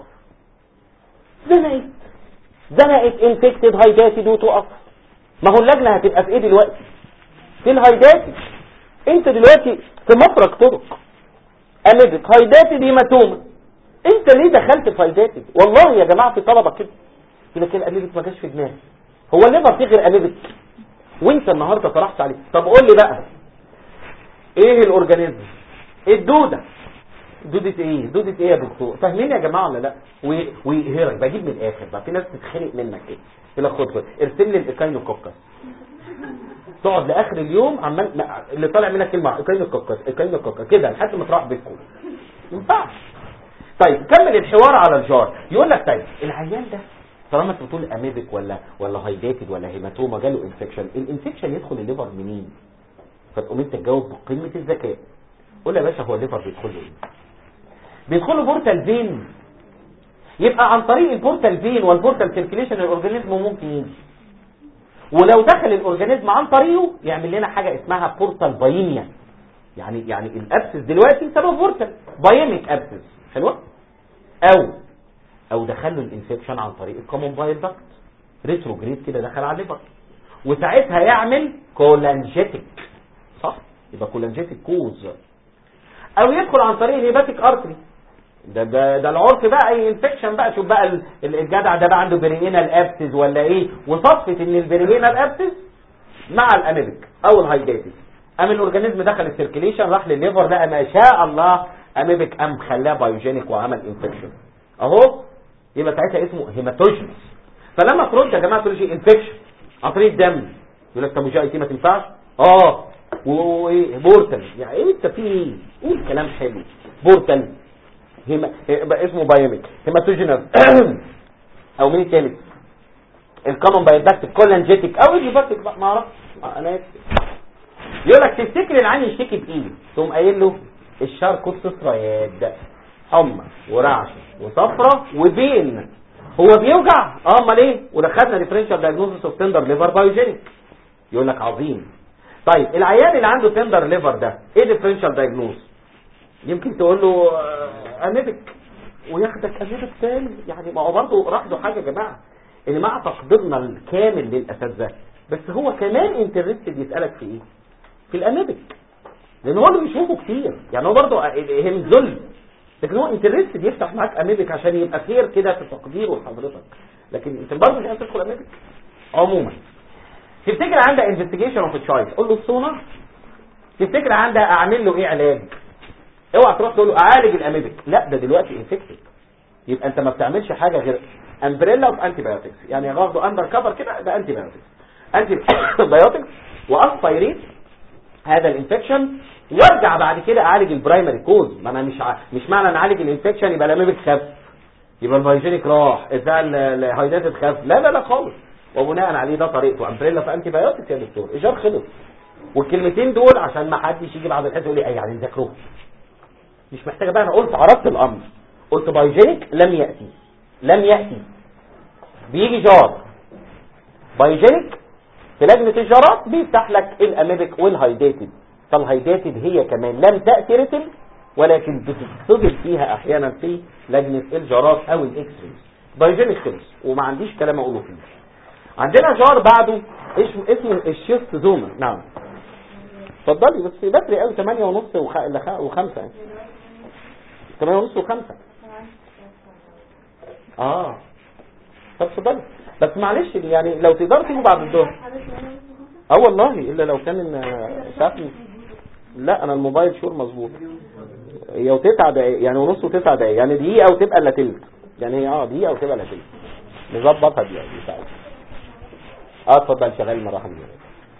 زنقت زنقت انفكتد هايداتد وتقف ما هو اللجنه هتبقى في ايه دلوقتي في الهايداتد انت دلوقتي في مفرق طرق اميبك هايداتد هيماتوما انت ليه دخلت في هايداتد والله يا جماعه في طلبه كده يقول لك الاميبك ما جاش في دماغي هو الليفر فيه غير اميبك وانت النهارده طرحت عليه طب قول لي بقى ايه الاورجانيزم الدوده دودة ايه دودة ايه يا دكتور فاهمين يا جماعه ولا لا ويهرك بجيب من الاخر بقى في ناس تتخنق منك كده يقول لك خد خد ارسم لي الايكاينوكوكس تقعد لاخر اليوم عمال اللي طالع منك كلمه ايكاينوكوكس ايكاينوكوكس كده لحد ما تروح بيتكم ما ينفعش طيب كمل الحوار على الجار يقول لك طيب العيان ده طالما انت بتقول اميبك ولا ولا هايداتد ولا هيماتوما جاله انفكشن الانفكشن يدخل الليفر منين فتقوم انت تجاوب بقمه الذكاء قول يا باشا هو الليفر بيدخل له ايه بيدخلوا بورتال فين يبقى عن طريق البورتال فين والبورتال سيركيليشن الاورجانيزم ممكن يجي ولو دخل الاورجانيزم عن طريقه يعمل لنا حاجه اسمها بورتال بايميا يعني يعني الابسس دلوقتي سبب بورتال بايميك ابسس حلوه او او دخل له الانفكشن عن طريق الكومون بايل داكت ريتروجريد كده دخل على الليفر وساعتها يعمل كولانجيتك صح يبقى كولانجيتك كوز او يدخل عن طريق الهيباتيك ارتري ده ده ده العرف بقى اي انفكشن بقى شوف بقى الجدع ده بقى عنده برينال ابسز ولا ايه وصفت ان البرينال ابسز مع الاميبك او الهايداتيك قام الاورجانيزم دخل السيركيليشن راح للليفر لقى ما شاء الله اميبك قام خلاه بايوجينيك وعمل انفكشن اهو يبقى ساعتها اسمه هيماتوجنس فلما ترد يا جماعه تقول شيء انفكشن عن طريق الدم يقول لك طب وجاي اي تي ما تنفعش اه وايه بورتال يعني ايه انت في ايه قول كلام حلو بورتال هما يبقى اسمه بايوميك هيماتوجينال او مين الثالث الكومن بايوداكتيك كولانجيتيك او ايديوباتيك ما اعرفش انا اسف يقول لك تفتكر العين يشتكي بايه تقوم قايل له الشاركوستراياد حمى ورعشه وصفرة وبين هو بيوجع اه امال ايه ودخلنا ديفرنشال دايجنوستس اوف تندر ليفر بايوجينيك يقول لك عظيم طيب العيان اللي عنده تندر ليفر ده ايه ديفرنشال دايجنوز يمكن تقول له اميبك وياخدك اميبك تاني يعني ما هو برضه راح له حاجه يا جماعه اللي مع تقديرنا الكامل للاساتذه بس هو كمان انترستد يسالك في ايه في الاميبك لان هو اللي بيشوفه كتير يعني هو برضه هم ذل لكن هو انترستد يفتح معاك اميبك عشان يبقى خير كده في تقديره لحضرتك لكن انت برضه مش عايز تدخل اميبك عموما تفتكر عندها انفستيجيشن اوف تشايلد قول له السونار تفتكر عندها اعمل له ايه علاج اوعى تروح تقول له اعالج الاميبك لا ده دلوقتي انفكتد يبقى انت ما بتعملش حاجه غير امبريلا اوف انتي بايوتكس يعني واخده اندر كفر كده ده انتي بايوتكس انتي بايوتكس واسبيريت هذا الانفكشن وارجع بعد كده اعالج البرايمري كوز ما انا مش ع... مش معنى ان اعالج الانفكشن يبقى الاميبك خف يبقى الفايجينيك راح بتاع الهايداتد خف لا لا لا خالص وبناء عليه ده طريقته امبريلا في انتي بايوتكس يا دكتور ايجار خلص والكلمتين دول عشان ما حدش يجي بعد الحصه يقول لي اي يعني نذاكره مش محتاجه بقى انا قلت عرضت الامر قلت بايجينيك لم ياتي لم ياتي بيجي جار بايجينيك في لجنه الجارات بيفتح لك الاميبك والهايديتد فالهايديتد هي كمان لم تاتي رتل ولكن بتتصدر فيها احيانا في لجنه الجارات او الاكس ريز بايجينيك خلص وما عنديش كلام اقوله فيه عندنا جار بعده اسمه اسمه الشيست زوما نعم اتفضلي بس بدري قوي 8 ونص وخ... وخمسة يعني 8 ونص وخمسة اه طب اتفضلي بس معلش يعني لو تقدروا تيجوا بعد الظهر اه والله الا لو كان ساعات لا انا الموبايل شور مظبوط هي وتسع دقايق يعني ونص وتسع دقايق يعني دقيقه وتبقى الا تلت يعني هي اه دقيقه وتبقى الا تلت نظبطها دي دي ساعات اه اتفضل شغال مراحل دي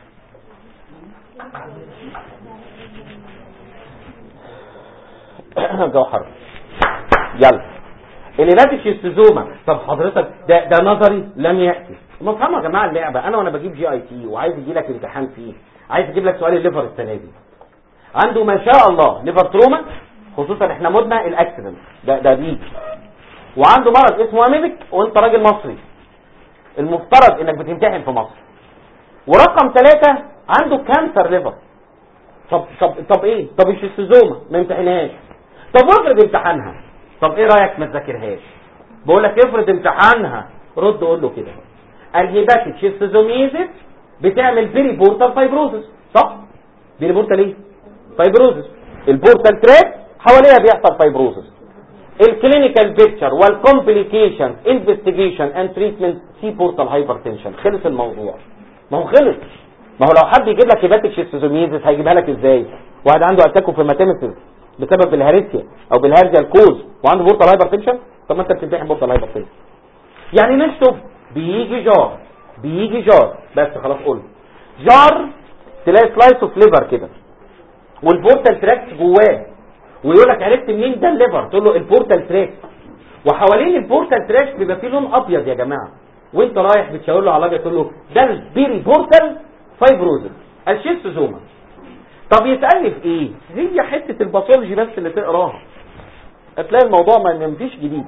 جوهر يلا اللي ناتج السزومه طب حضرتك ده ده نظري لم ياتي ما فهموا يا جماعه اللعبه انا وانا بجيب جي اي تي وعايز يجي لك امتحان فيه عايز اجيب لك سؤال الليفر السنه دي عنده ما شاء الله ليفر تروما خصوصا احنا مدنا الاكسيدنت ده ده دي وعنده مرض اسمه اميبك وانت راجل مصري المفترض انك بتمتحن في مصر ورقم ثلاثة عنده كانسر ليفر طب طب طب ايه طب الشيستوزوما ما امتحنهاش طب افرض امتحانها طب ايه رايك ما تذاكرهاش بقول لك افرض امتحانها رد قول له كده الهيباتيك شيستوزوميزيس بتعمل بيري بورتال فايبروزس صح بيري بورتال ايه فايبروزس البورتال تراك حواليها بيحصل فايبروزس الكلينيكال بيكتشر والكومبليكيشن انفستيجيشن اند تريتمنت سي بورتال هايبرتنشن خلص الموضوع ما هو خلص ما هو لو حد يجيب لك هيباتيك شيستوزوميزيس هيجيبها لك ازاي واحد عنده اتاكو في ماتيمتس بسبب الهاريسيا او بالهارزيا الكوز وعنده بورتال هايبرتنشن طب ما انت بتمتحن بورتال هايبرتنشن يعني نشطب بيجي جار بيجي جار بس خلاص قول جار تلاقي سلايس اوف ليفر كده والبورتال تراكت جواه ويقول لك عرفت منين ده الليفر تقول له البورتال تراك وحوالين البورتال تراك بيبقى فيه لون ابيض يا جماعه وانت رايح بتشاور له على الابيض تقول له ده البيري بورتال فايبروزس الشيستوزوما طب يسالني في ايه هي حته الباثولوجي بس اللي تقراها هتلاقي الموضوع ما فيش جديد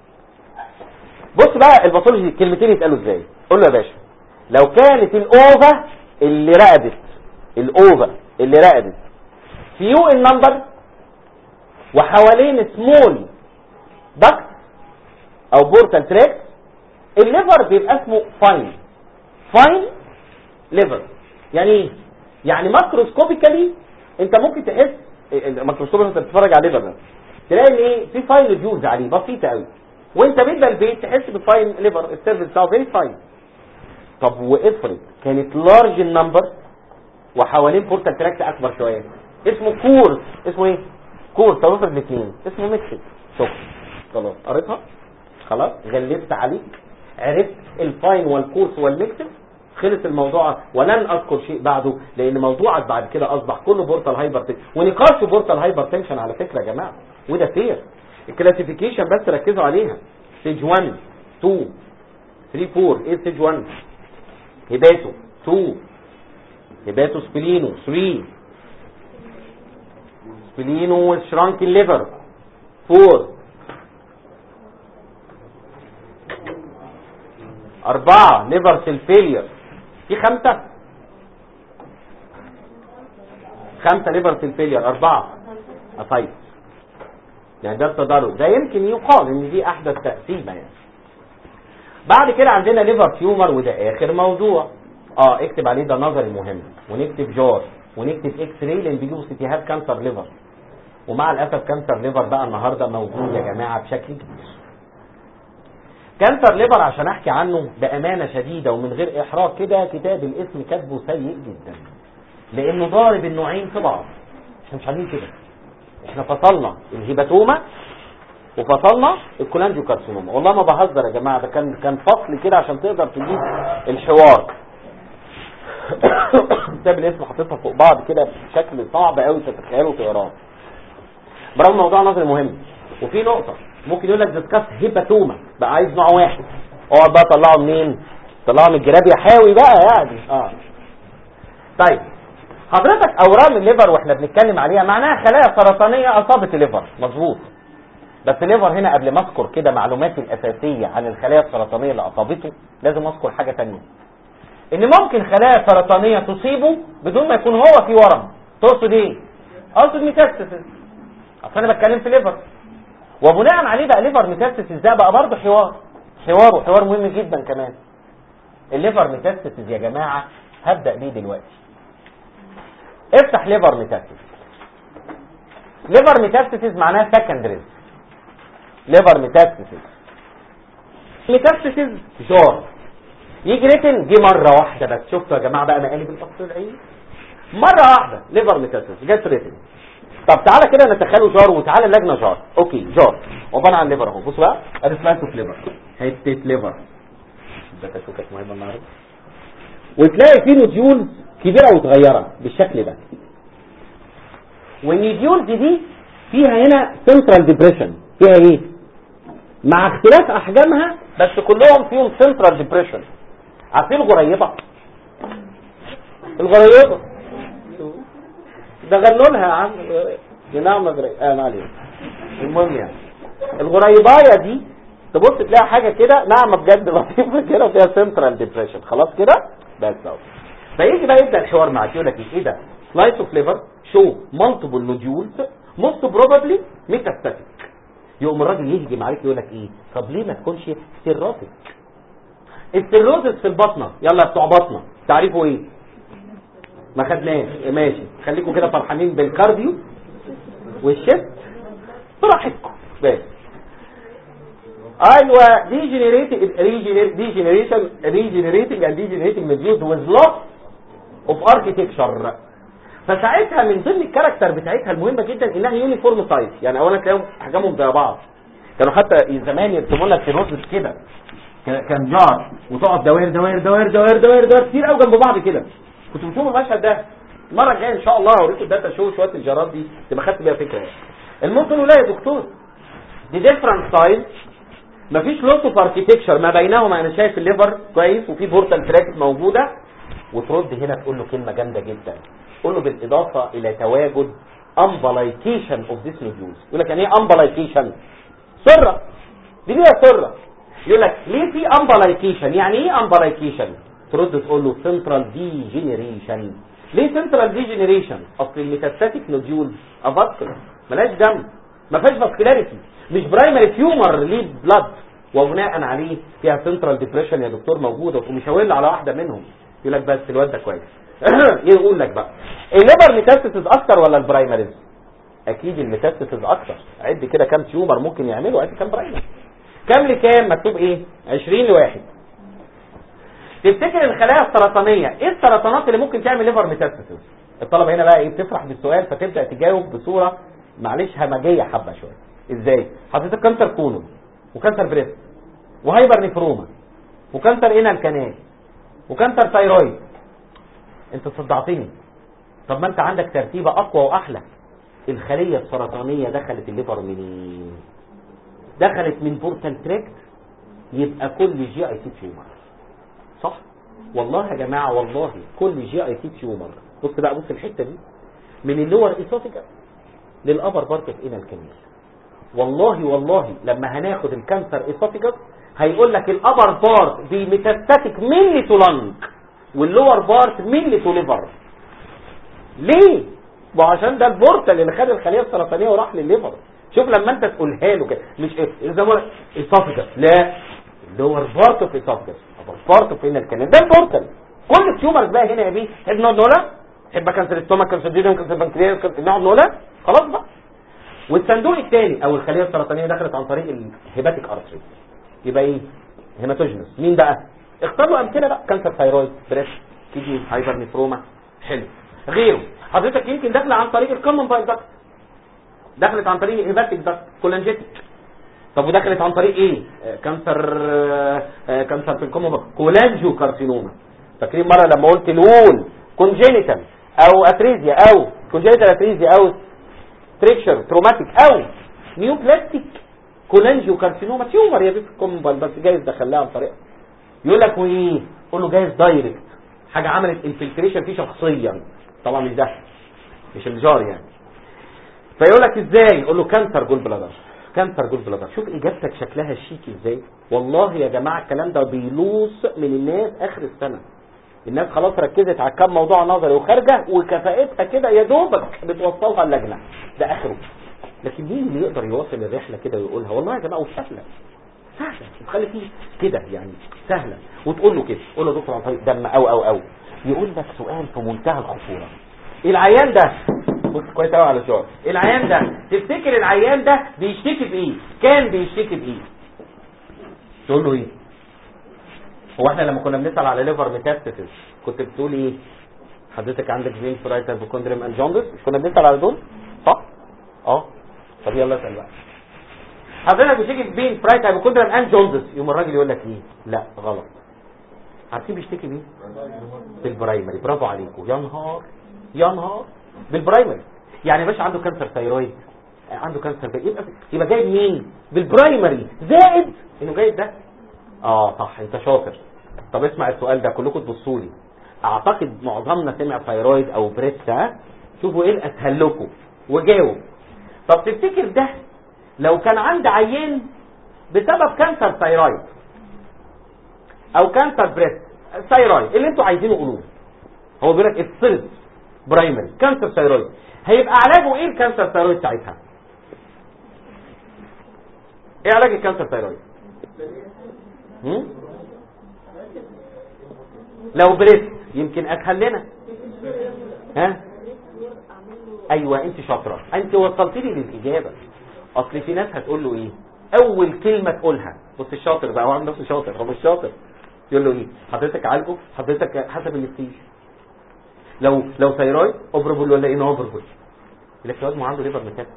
بص بقى الباثولوجي كلمتين يتقالوا ازاي قول له يا باشا لو كانت الاوفا اللي رقدت الاوفا اللي رقدت فيو النمبر وحوالين سمول دكت او بورتال تراك الليفر بيبقى اسمه فاين فاين ليفر يعني ايه يعني ماكروسكوبيكالي انت ممكن تحس الميكروسكوب انت بتتفرج على الليفر ده تلاقي ان ايه في فاين ديوز عليه بسيطه قوي وانت بيبقى البيت تحس بالفاين ليفر السيرفيس بتاعه فيري فاين طب وافرض كانت لارج النمبر وحوالين بورتال تراكت اكبر شويه اسمه كورس اسمه ايه كورس طب افرض الاثنين اسمه ميكسد شكرا خلاص قريتها خلاص غلبت عليك عرفت الفاين والكورس والميكسد خلص الموضوع ولن اذكر شيء بعده لان موضوعك بعد كده اصبح كله بورتال هايبر تنشن ونقاش في بورتال هايبر تنشن على فكره يا جماعه وده فير الكلاسيفيكيشن بس ركزوا عليها ستيج 1 2 3 4 ايه ستيج 1 هيباتو 2 هيباتو سبلينو 3 سبلينو شرانك الليفر 4 أربعة ليفر سيل فيلير في خمسة خمسة ليفر سيل فيلير أربعة أطيب يعني ده التدرج ده يمكن يقال ان دي احدث تقسيمه يعني بعد كده عندنا ليفر تيومر وده اخر موضوع اه اكتب عليه ده نظري مهم ونكتب جار ونكتب اكس راي لان بيجيبوا سيتيهات كانسر ليفر ومع الاسف كانسر ليفر بقى النهارده موجود يا جماعه بشكل كبير كانسر ليفر عشان احكي عنه بامانه شديده ومن غير احراج كده كتاب الاسم كاتبه سيء جدا لانه ضارب النوعين في بعض احنا مش عاملين كده احنا فصلنا الهيباتوما وفصلنا الكولانجيوكارسينوما والله ما بهزر يا جماعه ده كان كان فصل كده عشان تقدر تجيب الحوار كتاب الاسم حاططها فوق بعض كده بشكل صعب قوي تتخيله وتقراه برغم موضوع نظري مهم وفي نقطه ممكن يقول لك ديسكاس هيباتوما بقى عايز نوع واحد اقعد بقى طلعه منين طلعه من الجراب يا حاوي بقى يعني اه طيب حضرتك اورام الليفر واحنا بنتكلم عليها معناها خلايا سرطانيه اصابت الليفر مظبوط بس الليفر هنا قبل ما اذكر كده معلوماتي الاساسيه عن الخلايا السرطانيه اللي اصابته لازم اذكر حاجه تانية ان ممكن خلايا سرطانيه تصيبه بدون ما يكون هو في ورم تقصد ايه اقصد ميتاستاسيس اصل انا بتكلم في ليفر وبناء عليه بقى ليفر ميتاستاسيس ده بقى برضه حوار حوار وحوار مهم جدا كمان الليفر ميتاستاسيس يا جماعه هبدا بيه دلوقتي افتح ليفر ميتاستاسيس ليفر ميتاستاسيس معناها سكندريز ليفر ميتاستاسيس ميتاستاسيس جار يجي ريتن جه مره واحده بس شفتوا يا جماعه بقى مقالب الفصل العين مره واحده ليفر ميتاستاسيس جت ريتن طب تعالى كده نتخيله جار وتعالى اللجنه جار اوكي جار عباره عن ليفر اهو بص بقى ادي سلايس اوف ليفر حته ليفر ده كانت مهمه النهارده وتلاقي فيه نوديولز كبيره وصغيره بالشكل ده والنيديولز دي فيها هنا سنترال ديبريشن فيها ايه مع اختلاف احجامها بس كلهم فيهم سنترال ديبريشن عارفين الغريبه الغريبه ده غنوا لها يا عم نعم اه معلش المهم يعني الغريبايه دي تبص تلاقي حاجه كده ناعمه بجد لطيفه كده وفيها سنترال ديبريشن خلاص كده بس اهو فيجي بقى يبدا الحوار معاك يقول لك ايه ده سلايس اوف ليفر شو مالتيبل نوديولز موست بروبابلي ميتاستاتيك يقوم الراجل يهجم عليك يقول لك ايه طب ليه ما تكونش سيروتيك السيروزس في البطنه يلا بتوع بطنه تعرفوا ايه ما خدناش ماشي خليكم كده فرحانين بالكارديو والشيست براحتكم بس ايوه ديجنريتنج ديجنريشن ريجنريتنج اند ديجنريتنج ميديوز ويز لوس اوف اركيتكشر فساعتها من ضمن الكاركتر بتاعتها المهمه جدا انها يونيفورم سايز يعني اولا تلاقيهم احجامهم زي بعض كانوا حتى زمان يرسموا لك سيروزس كده كان جار وتقعد دوائر دوائر دوائر دوائر دوائر دوائر كتير قوي جنب بعض كده كنت بتشوفوا المشهد ده المره الجايه ان شاء الله هوريكم الداتا شو شويه الجارات دي تبقى خدت بيها فكره يعني المهم تقولوا لا يا دكتور دي ديفرنت سايز مفيش لوس اوف اركيتكشر ما بينهما انا شايف الليفر كويس وفي بورتال تراك موجوده وترد هنا تقول له كلمه جامده جدا قول له بالاضافه الى تواجد امبلايكيشن اوف ذيس نوديولز يقول لك يعني ايه امبلايكيشن سره دي ليها سره يقول لك ليه في امبلايكيشن يعني ايه امبلايكيشن ترد تقول له سنترال ديجنريشن ليه سنترال ديجنريشن اصل الميتاستاتيك نوديولز افاسكولار ملهاش دم ما فيهاش فاسكولاريتي مش برايمري تيومر ليه بلاد وبناء عليه فيها سنترال ديبريشن يا دكتور موجوده ومشاور على واحده منهم يقول لك بس الواد ده كويس يقول لك بقى الليبر ميتاستاسيس اكتر ولا البرايمريز اكيد الميتاستاسيس اكتر عد كده كام تيومر ممكن يعملوا عد كام برايمري كام لكام مكتوب ايه 20 لواحد تفتكر الخلايا السرطانيه ايه السرطانات اللي ممكن تعمل ليفر ميتاستاسيس الطلبه هنا بقى ايه بتفرح بالسؤال فتبدا تجاوب بصوره معلش همجيه حبه شويه ازاي حضرتك كانسر كولون وكانسر بريست وهايبر نفروما وكانسر انال كانال وكانسر ثايرويد انت صدعتني طب ما انت عندك ترتيبه اقوى واحلى الخليه السرطانيه دخلت الليفر منين دخلت من بورتال تراكت يبقى كل جي اي تي تيومر صح والله يا جماعه والله كل جي اي تي تيومر بص بقى بص الحته دي من اللور ايسوفيجا للابر بارت اوف انال كانال والله والله لما هناخد الكانسر ايسوفيجاس هيقول لك الابر بارت دي ميتاستاتيك مينلي تو لنج واللور بارت مينلي تو ليفر ليه ما عشان ده البورتال اللي خد الخليه السرطانيه وراح للليفر شوف لما انت تقولها له كده مش ايه زي ما ايسوفيجاس لا اللور بارت اوف ايسوفيجاس ابر بارت اوف انال كانال ده البورتال كل التيومرز بقى هنا يا بيه تحب نقعد نقولها تحب كانسر الستومك كانسر ديدم كانسر بنكرياس نقعد نقولها خلاص بقى والصندوق الثاني او الخليه السرطانيه دخلت عن طريق الهيباتيك ارتري يبقى ايه هيماتوجينس مين بقى اختار له امثله بقى كانسر ثايرويد بريست كيدني هايبر نفروما حلو غيره حضرتك يمكن داخله عن طريق الكومن بايل داكت دخلت عن طريق الهيباتيك داكت كولانجيتيك طب ودخلت عن طريق ايه آه كانسر آه آه كانسر في الكومن كولانجيو كارسينوما فاكرين مره لما قلت الول كونجينيتال او اتريزيا او كونجينيتال اتريزيا او ستريكشر تروماتيك او نيو بلاستيك كولانجيو كارسينوما تيومر يا بيت كومبال بس جايز دخلها عن طريقها يقول لك وايه قول له جايز دايركت حاجه عملت انفلتريشن فيه شخصيا طبعا مش ده مش الجار يعني فيقول لك ازاي يقول له كانسر جول بلادر كانسر جول بلادر شوف اجابتك شكلها شيك ازاي والله يا جماعه الكلام ده بيلوص من الناس اخر السنه الناس خلاص ركزت على كام موضوع نظري وخارجه وكفاءتها كده يا دوبك بتوصلها اللجنه ده اخره لكن مين اللي يقدر يواصل الرحله كده ويقولها والله يا جماعه وسهله سهله وتخلي فيه كده يعني سهله وتقول له كده قول له دكتور عن دم او او او يقول لك سؤال في منتهى الخطوره العيان ده بص كويس قوي على السؤال العيان ده تفتكر العيان ده بيشتكي بايه كان بيشتكي بايه تقول له ايه هو احنا لما كنا بنسال على ليفر ميتاستاسيس كنت بتقول ايه حضرتك عندك فين فرايت هايبوكوندريم اند جوندس مش كنا بنسال على دول صح اه طب يلا اسال بقى حضرتك بتشتكي بين فرايت هايبوكوندريم اند جوندس يوم الراجل يقول لك ايه لا غلط عارفين بيشتكي بيه بالبرايمري برافو عليكم يا نهار يا نهار بالبرايمري يعني يا باشا عنده كانسر ثايرويد عنده كانسر بقى يبقى يبقى جايب مين بالبرايمري زائد انه جايب ده اه صح انت شاطر طب اسمع السؤال ده كلكم تبصوا لي اعتقد معظمنا سمع ثايرويد او بريست ها شوفوا ايه الاسهل لكم وجاوب طب تفتكر ده لو كان عندي عيان بسبب كانسر ثايرويد او كانسر بريست ثايرويد اللي انتوا عايزينه قولوه هو بيقول لك السيلز برايمري كانسر ثايرويد هيبقى علاجه ايه الكانسر ثايرويد ساعتها ايه علاج الكانسر ثايرويد هم؟ لو بريست يمكن اسهل لنا ها ايوه انت شاطره انت وصلت لي للاجابه اصل في ناس هتقول له ايه اول كلمه تقولها بص الشاطر بقى هو عنده نفسه شاطر هو مش شاطر يقول له ايه حضرتك عالجه حضرتك حسب الستيج لو لو ثايرويد اوبربل ولا ايه اوبربل الاكتئاب ما عنده ليفر ميتاستاسيس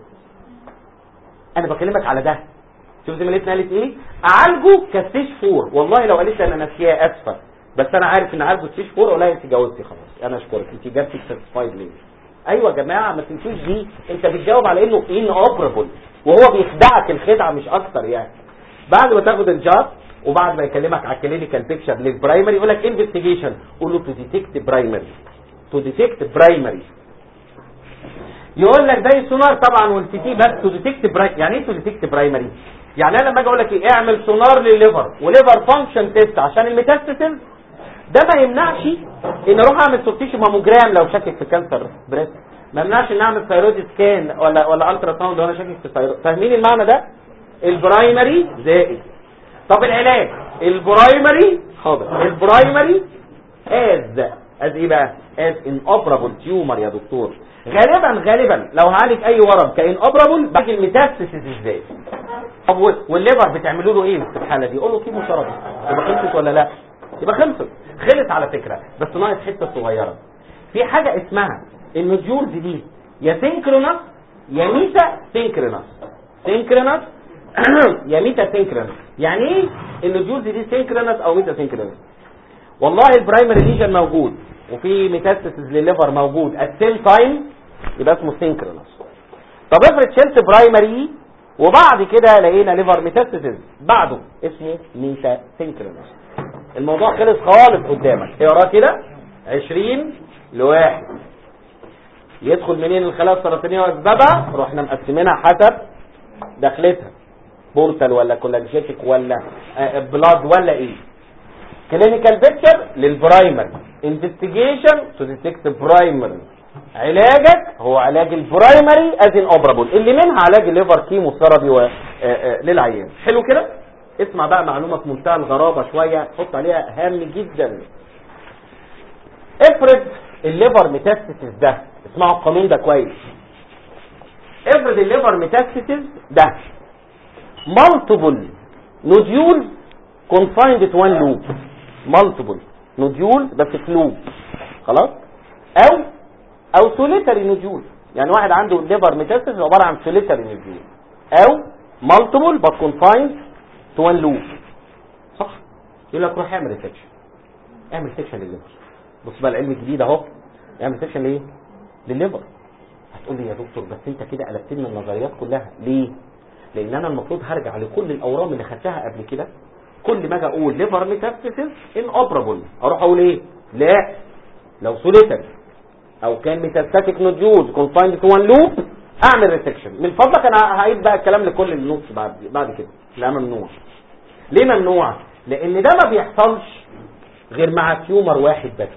انا بكلمك على ده شوف زميلتنا قالت ايه اعالجه كستيج فور والله لو قالت لي انا ناسياه اسفه بس انا عارف ان عالجه ستيج فور ولا انت جاوبتي خلاص انا اشكرك انت جبتي ساتيسفايد ليه ايوه يا جماعه ما تنسوش دي انت بتجاوب على انه ان اوبربل وهو بيخدعك الخدعه مش اكتر يعني بعد ما تاخد الجاب وبعد ما يكلمك على الكلينيكال بيكتشر للبرايمري يقول لك انفستيجيشن قول له تو ديتكت برايمري تو ديتكت برايمري يقول لك ده السونار طبعا والسي تي بس تو ديتكت برايمري يعني ايه تو ديتكت برايمري يعني انا لما اجي اقول لك ايه اعمل سونار للليفر وليفر فانكشن تيست عشان الميتاستاسيس ده ما يمنعش ان اروح اعمل سوبتيشن ماموجرام لو شاكك في كانسر بريست ما يمنعش ان اعمل ثايرويد سكان ولا ولا الترا ساوند وانا شاكك في الثايرويد فاهمين المعنى ده البرايمري زائد طب العلاج البرايمري حاضر البرايمري از از ايه بقى از ان اوبرابل تيومر يا دكتور غالبا غالبا لو هعالج اي ورم كان اوبرابل باجي الميتاستاسيس ازاي طب والليفر بتعملوا له ايه في الحاله دي قول له كيمو ثيرابي يبقى خلصت ولا لا يبقى خلصت خلص على فكره بس ناقص حته صغيره في حاجه اسمها النوديولز دي يا سينكرونس يا ميتا سينكرونس سينكرونس يا ميتا سينكرونس يعني ايه النوديولز دي سينكرونس او ميتا سينكرونس والله البرايمري ليجن موجود وفي ميتاستاسيس للليفر موجود ات سيم تايم يبقى اسمه سينكرونس طب افرض شلت برايمري وبعد كده لقينا ليفر ميتاستاسيس بعده اسمه ميتا سينكرونس الموضوع خلص خالص قدامك اقرا كده 20 لواحد يدخل منين الخلايا السرطانيه واسبابها رحنا مقسمينها حسب دخلتها بورتال ولا كولاجيتك ولا بلاد ولا ايه كلينيكال بيكتشر للبرايمري انفستيجيشن تو ديتكت برايمري علاجك هو علاج البرايمري از ان اوبرابل اللي منها علاج الليفر كيمو ثيرابي للعيان حلو كده اسمع بقى معلومه في منتهى الغرابه شويه حط عليها هام جدا افرض الليفر ميتاستاسيس ده اسمعوا القانون ده كويس افرض الليفر ميتاستاسيس ده multiple nodules confined to one loop multiple nodules بس في لوب خلاص او او solitary nodule يعني واحد عنده liver metastasis عبارة عن solitary nodule او multiple but confined to one loop صح يقول لك روح اعمل سكشن اعمل سكشن للليفر بص بقى العلم الجديد اهو اعمل سكشن ليه للليفر هتقول لي يا دكتور بس انت كده قلبت لنا النظريات كلها ليه لان انا المفروض هرجع لكل الاورام اللي خدتها قبل كده كل ما اجي اقول ليفر ميتاستاسيس ان اوبرابل اروح اقول ايه لا لو سوليتر او كان ميتاستاتيك نوديولز كونفايند تو وان لوب اعمل ريسكشن من فضلك انا هعيد بقى الكلام لكل النص بعد بعد كده لا ممنوع ليه ممنوع لان ده ما بيحصلش غير مع تيومر واحد بس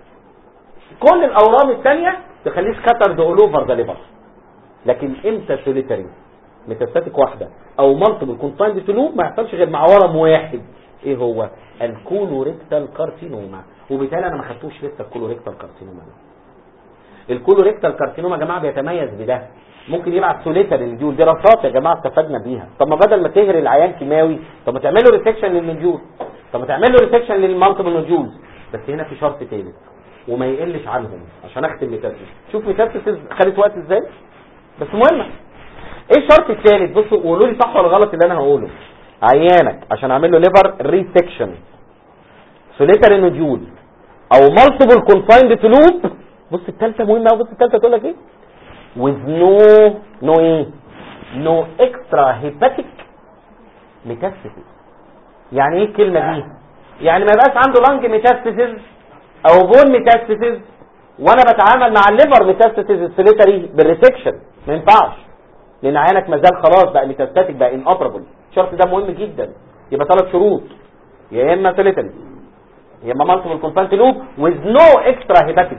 كل الاورام الثانيه تخليه سكاترد اول اوفر ذا ليفر لكن امتى سوليتري ميتاستاتيك واحده او مالتيبل كونفايند تو لوب ما يحصلش غير مع ورم واحد ايه هو الكولوريكتال كارسينوما وبالتالي انا ما خدتوش لسه الكولوريكتال كارسينوما ده الكولوريكتال كارسينوما يا جماعه بيتميز بده ممكن يبعت سوليتر النجول دراسات يا جماعه استفدنا بيها طب ما بدل ما تهري العيان كيماوي طب ما تعمل له ريسكشن للنجول طب ما تعمل له ريسكشن للمالتيبل نجولز بس هنا في شرط ثالث وما يقلش عنهم عشان اختم ميتاسيس شوف ميتاسيس خدت وقت ازاي بس مهمه ايه الشرط الثالث بصوا قولوا لي صح ولا غلط اللي انا هقوله عيانك عشان اعمل له ليفر ريسكشن سوليتر نوديول او مالتيبل كونفايند تو لوب بص الثالثه مهمه قوي بص الثالثه تقول لك ايه with no no ايه no extra hepatic metastasis يعني ايه الكلمه دي يعني ما يبقاش عنده لانج ميتاستاسيس او بون ميتاستاسيس وانا بتعامل مع الليفر ميتاستاسيس السوليتري بالريسكشن ما ينفعش لان عينك ما زال خلاص بقى ميتاستاتيك بقى انوبرابل الشرط ده مهم جدا يبقى ثلاث شروط يا اما سوليتري يا اما مالتيبل كونفانت لوب with no extra hepatic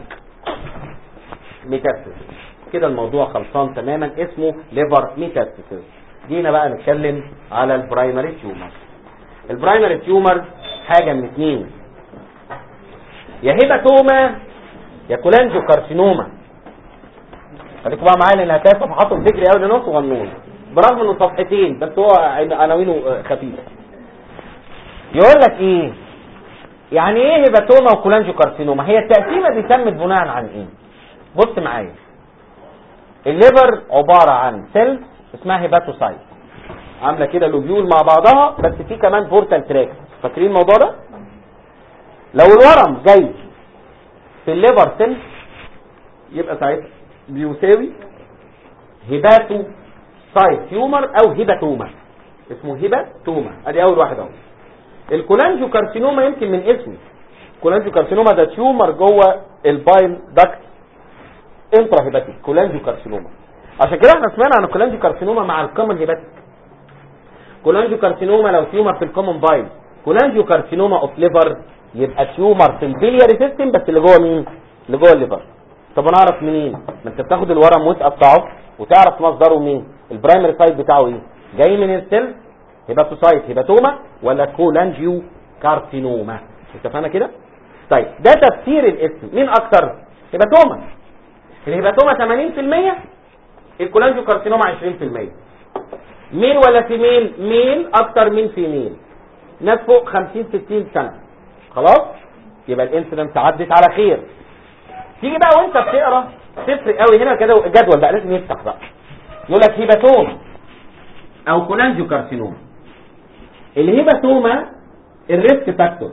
metastasis كده الموضوع خلصان تماما اسمه ليفر ميتاستاسيس جينا بقى نتكلم على البرايمري تيومر البرايمري تيومر حاجه من اثنين يا هيباتوما يا كولانجو كارسينوما خليكم بقى معايا لان هتلاقي صفحاته بتجري قوي لنص وغنون برغم انه صفحتين بس هو عناوينه خفيفه يقول لك ايه يعني ايه هيباتوما وكولانجو كارسينوما هي التقسيمه دي تمت بناء عن ايه بص معايا الليفر عباره عن سيلز اسمها هيباتوسايت عامله كده لوبيول مع بعضها بس في كمان بورتال تراك فاكرين الموضوع ده لو الورم جاي في الليفر سيل يبقى ساعتها بيساوي هيباتو سايت تيومر او هيباتوما اسمه هيباتوما ادي اول واحد اهو الكولانجو كارسينوما يمكن من اسمه كولانجو كارسينوما ده تيومر جوه البايل داكت انترا هيباتيك كولانجو كارسينوما عشان كده احنا سمعنا عن الكولانجو كارسينوما مع الكومن هيباتيك كولانجو كارسينوما لو تيومر في الكومن بايل كولانجو كارسينوما اوف ليفر يبقى تيومر في البيلياري سيستم بس اللي جوه مين اللي جوه الليفر طب انا اعرف منين ما انت بتاخد الورم وتقطعه وتعرف مصدره منين البرايمري سايت بتاعه ايه جاي من السيل هيباتوسايت هيباتوما ولا كولانجيو كارسينوما اتفقنا كده طيب ده تفسير الاسم مين اكتر هيباتوما الهيباتوما 80% الكولانجيو كارسينوما 20% ميل ولا فيميل ميل اكتر من فيميل ناس فوق 50 60 سنه خلاص يبقى الانسيدنس عدت على خير تيجي بقى وانت بتقرا تفرق قوي هنا كده الجدول بقى لازم يفتح بقى يقول لك هيباتوما او كولانجيو كارسينوما الهيباتوما الريسك فاكتور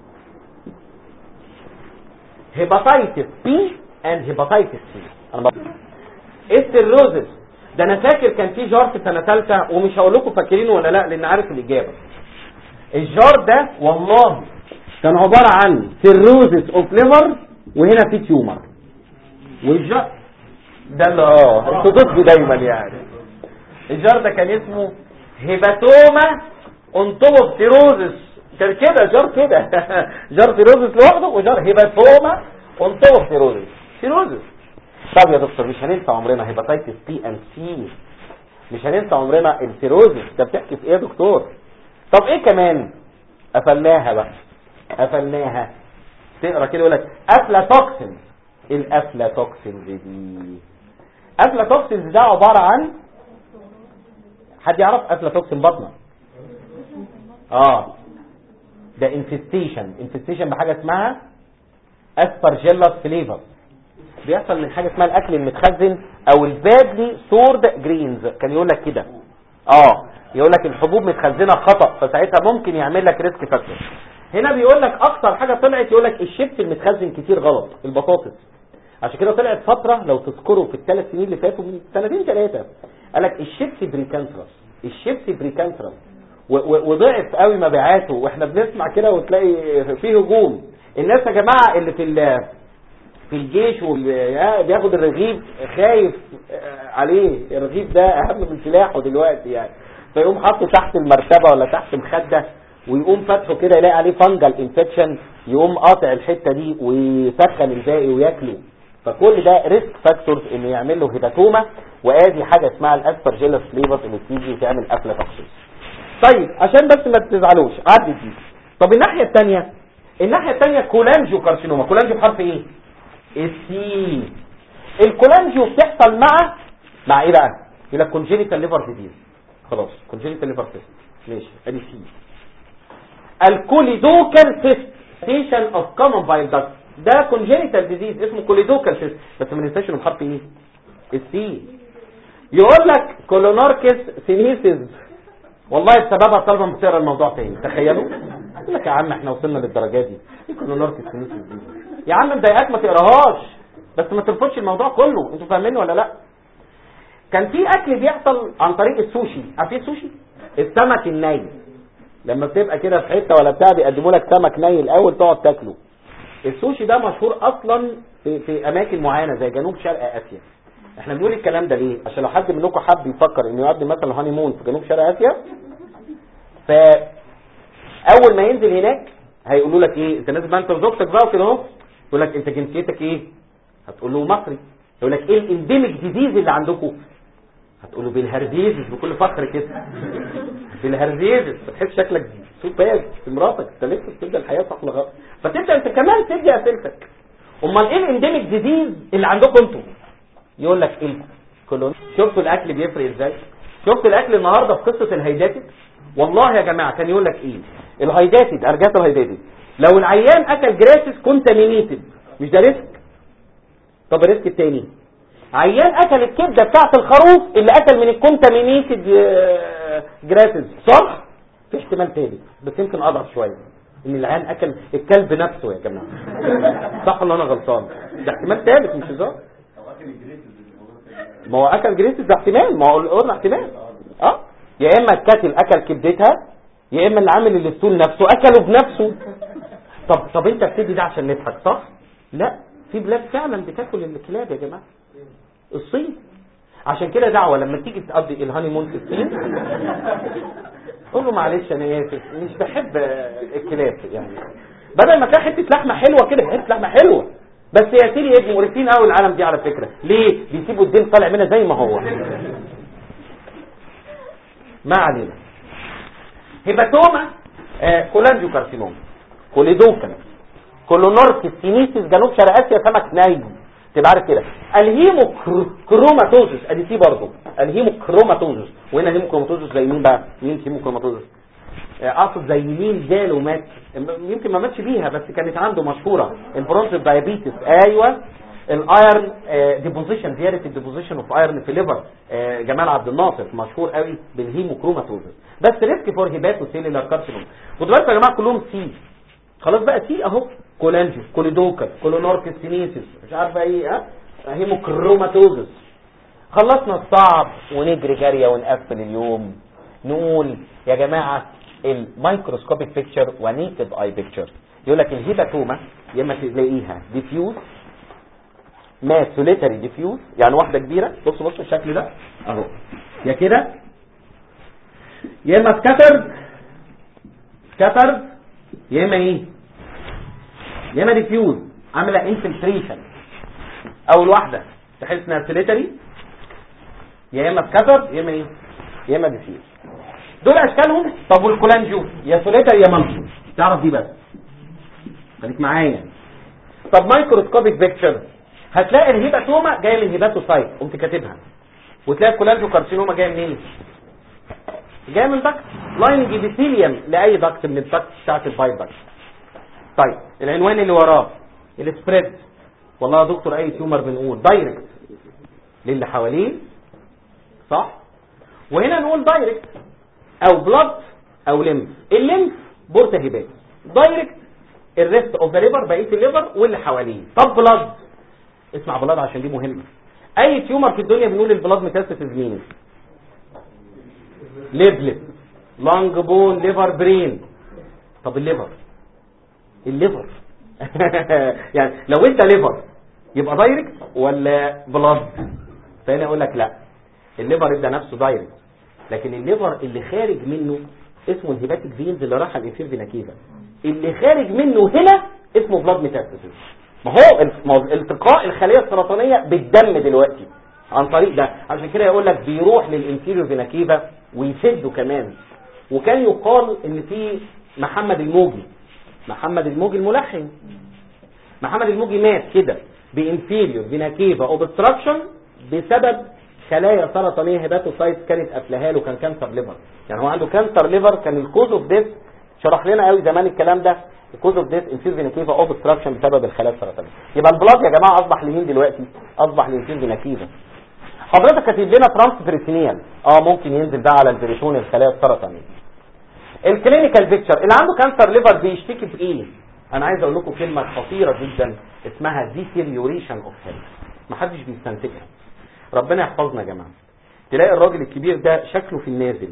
هيباتايتس بي اند هيباتايتس سي انا بقول السيروزس ده انا فاكر كان في جار في سنه ثالثه ومش هقول لكم فاكرينه ولا لا لان عارف الاجابه الجار ده والله كان عباره عن سيروزس اوف ليفر وهنا في تيومر والجار ده اللي اه انتوا ضدي دايما يعني الجار ده كان اسمه هيباتوما انطوب سيروزس كان كده جار كده جار سيروزس لوحده وجار هيباتوما انطوب سيروزس سيروزس طب يا دكتور مش هننسى عمرنا هيباتايتس بي ان سي مش هننسى عمرنا السيروزس ده بتحكي في ايه يا دكتور طب ايه كمان قفلناها بقى قفلناها تقرا كده يقول لك افلاتوكسين الافلاتوكسين دي افلاتوكسين ده عباره عن حد يعرف افلاتوكسين بطنه اه ده انفستيشن انفستيشن بحاجه اسمها اسبرجيلاس فليفر بيحصل من حاجه اسمها الاكل المتخزن او البادلي سورد جرينز كان يقول لك كده اه يقول لك الحبوب متخزنه خطا فساعتها ممكن يعمل لك ريسك فاكتور هنا بيقول لك اكتر حاجه طلعت يقول لك الشيبس المتخزن كتير غلط البطاطس عشان كده طلعت فتره لو تذكروا في الثلاث سنين اللي فاتوا من سنتين ثلاثه قال لك الشيبس بريكانثرس الشيبس بريكانثرس وضعف قوي مبيعاته واحنا بنسمع كده وتلاقي فيه هجوم الناس يا جماعه اللي في في الجيش وبياخد الرغيف خايف عليه الرغيف ده اهم من سلاحه دلوقتي يعني فيقوم حاطه تحت المرتبه ولا تحت مخده ويقوم فاتحه كده يلاقي عليه فانجل انفكشن يقوم قاطع الحته دي ويسخن الباقي وياكله فكل ده ريسك فاكتورز انه يعمل له هيباتوما وادي حاجه اسمها الاسبرجيلس فليفر اللي تيجي تعمل قفله تخصيص طيب عشان بس ما تزعلوش عدي دي طب الناحيه الثانيه الناحيه الثانيه كولانجيو كارسينوما كولانجيو بحرف ايه السي الكولانجيو بتحصل مع مع ايه بقى يقول لك كونجينيتال ليفر ديزيز خلاص كونجينيتال ليفر سيست ماشي ادي سي الكوليدوكال سيستيشن اوف كومن بايل داكت ده كونجينيتال ديزيز اسمه كوليدوكال سيست بس ما ننساش انه بحرف ايه السي يقول لك كولوناركس سينيسيس والله بسببها طالبه بتقرا الموضوع تاني تخيلوا يقول لك يا عم احنا وصلنا للدرجه دي ايه كولوناركس سينيسيس دي يا عم مضايقاك ما تقراهاش بس ما ترفضش الموضوع كله انتوا فاهمين ولا لا كان في اكل بيحصل عن طريق السوشي عارفين السوشي السمك الني لما بتبقى كده في حته ولا بتاع بيقدموا لك سمك ني الاول تقعد تاكله السوشي ده مشهور اصلا في, في اماكن معينه زي جنوب شرق اسيا احنا بنقول الكلام ده ليه عشان لو حد منكم حب يفكر انه يقضي مثلا هاني مون في جنوب شرق اسيا ف اول ما ينزل هناك هيقولوا لك ايه انت لازم انت وزوجتك بقى وكده اهو يقول لك انت جنسيتك ايه هتقول له مصري يقول لك ايه الانديميك ديزيز اللي عندكم هتقول له بالهرزيزز بكل فخر كده بالهرزيزز فتحس شكلك صوت باز في مراتك انت لسه بتبدا الحياه صح ولا غلط فتبدا انت كمان تدي اسئلتك امال ايه الانديميك ديزيز اللي عندكم انتوا يقول لك ايه كلون شفتوا الاكل بيفرق ازاي شفتوا الاكل النهارده في قصه الهيداتد والله يا جماعه كان يقول لك ايه الهيداتد ارجعت الهيداتد لو العيان اكل جراسس كونتامينيتد مش ده ريسك طب الريسك التاني عيان اكل الكبده بتاعت الخروف اللي اكل من الكونتامينيتد جراسس صح في احتمال تاني بس يمكن اضعف شويه ان العيان اكل الكلب نفسه يا جماعه صح ولا انا غلطان ده احتمال ثالث مش هزار ما هو اكل جريسس ده احتمال ما هو قلنا احتمال اه يا اما الكاتل اكل كبدتها يا اما اللي عامل الستول نفسه اكله بنفسه طب طب انت بتدي ده عشان نضحك صح لا في بلاد فعلا بتاكل الكلاب يا جماعه الصين عشان كده دعوه لما تيجي تقضي الهاني مون في الصين قول له معلش انا اسف مش بحب الكلاب يعني بدل ما كان حته لحمه حلوه كده حته لحمه حلوه بس يا سيدي ابني مقرفين قوي العالم دي على فكره ليه بيسيبوا الدين طالع منها زي ما هو ما علينا هيباتوما آه كولانجيو كارسينوما كوليدوكا كولونوركس سينيسيس جنوب شرق اسيا سمك ناي تبقى عارف كده الهيموكروماتوزس ادي سي برضه الهيموكروماتوزس وهنا هيموكروماتوزس زي مين بقى مين هيموكروماتوزس اقصد زي مين جاله مات يمكن ما ماتش بيها بس كانت عنده مشهوره البرونز دايابيتس ايوه الايرن ديبوزيشن زياده الديبوزيشن اوف ايرن في ليفر جمال عبد الناصر مشهور قوي بالهيموكروماتوزس بس ريسك فور هيباتو سيلولار كارسينوم خدوا بالكم يا جماعه كلهم سي خلاص بقى سي اهو كولانجيو كوليدوكا كولونوركس سينيسيس مش عارفه ايه ها هيموكروماتوزس خلصنا الصعب ونجري جاريه ونقفل اليوم نقول يا جماعه الميكروسكوبيك بيكتشر ونيكد اي بيكتشر يقول لك الهيباتوما يا اما تلاقيها ديفيوز ما سوليتري ديفيوز يعني واحده كبيره بص بص الشكل ده اهو يا كده يا اما سكاترد سكاترد يا اما ايه يا اما ديفيوز عامله انفلتريشن اول واحده تحس انها سوليتري يا اما سكاترد يا اما ايه يا اما ديفيوز دول اشكالهم طب والكولانجيو يا سوليتر يا مالتي تعرف دي بس خليك معايا طب مايكروسكوبيك بيكتشر هتلاقي الهيباتوما جايه من هيباتوسايت قمت كاتبها وتلاقي الكولانجيو كارسينوما جايه منين جايه من دكت لايننج ابيثيليوم لاي دكت من الدكت بتاعت البايب دكت طيب العنوان اللي وراه السبريد والله يا دكتور اي تيومر بنقول دايركت للي حواليه صح وهنا نقول دايركت او بلاد او لمف الليمف بورتا هيبات دايركت الريست اوف ذا ليفر بقيه الليفر واللي حواليه طب بلاد اسمع بلاد عشان دي مهمه اي تيومر في الدنيا بنقول البلاد ميتاستاسيس مين ليبلت لانج بون ليفر برين طب الليفر الليفر يعني لو انت ليفر يبقى دايركت ولا بلاد فهنا اقول لك لا الليفر ده نفسه دايركت لكن الليفر اللي خارج منه اسمه الهيباتيك فينز اللي راح على الانفير فينا كيفا اللي خارج منه هنا اسمه بلاد ميتاستاسيس ما هو ال- ما هو التقاء الخليه السرطانيه بالدم دلوقتي عن طريق ده عشان كده يقول لك بيروح للانفيريور فينا كيفا ويسده كمان وكان يقال ان في محمد الموجي محمد الموجي الملحن محمد الموجي مات كده بانفيريور فينا كيفا اوبستراكشن بسبب خلايا سرطانيه هيباتوسايت كانت قافلاها له كان كانسر ليفر يعني هو عنده كانسر ليفر كان الكوز اوف ديث شرح لنا قوي زمان الكلام ده الكوز اوف ديث انفير فينا كيفا اوبستراكشن بسبب الخلايا السرطانيه يبقى البلاد يا جماعه اصبح لمين دلوقتي اصبح لانفير فينا كيفا حضرتك كاتب لنا ترانس بريتينيال اه ممكن ينزل ده على البريتون الخلايا السرطانيه الكلينيكال بيكتشر اللي عنده كانسر ليفر بيشتكي بايه انا عايز اقول لكم كلمه خطيره جدا اسمها ديتيريوريشن اوف هيلث محدش بيستنتجها ربنا يحفظنا يا جماعه تلاقي الراجل الكبير ده شكله في النازل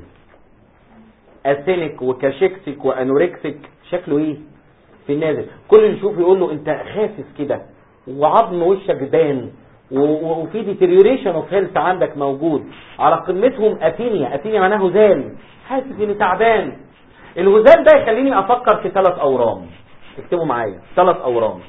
اسينيك وكاشيكسيك وانوركسيك شكله ايه في النازل كل اللي يشوفه يقول له انت خاسس كده وعظم وشك بان و- و- وفي ديتيريوريشن اوف هيلث عندك موجود على قمتهم اثينيا اثينيا معناه هزال حاسس اني تعبان الهزال ده يخليني افكر في ثلاث اورام اكتبوا معايا ثلاث اورام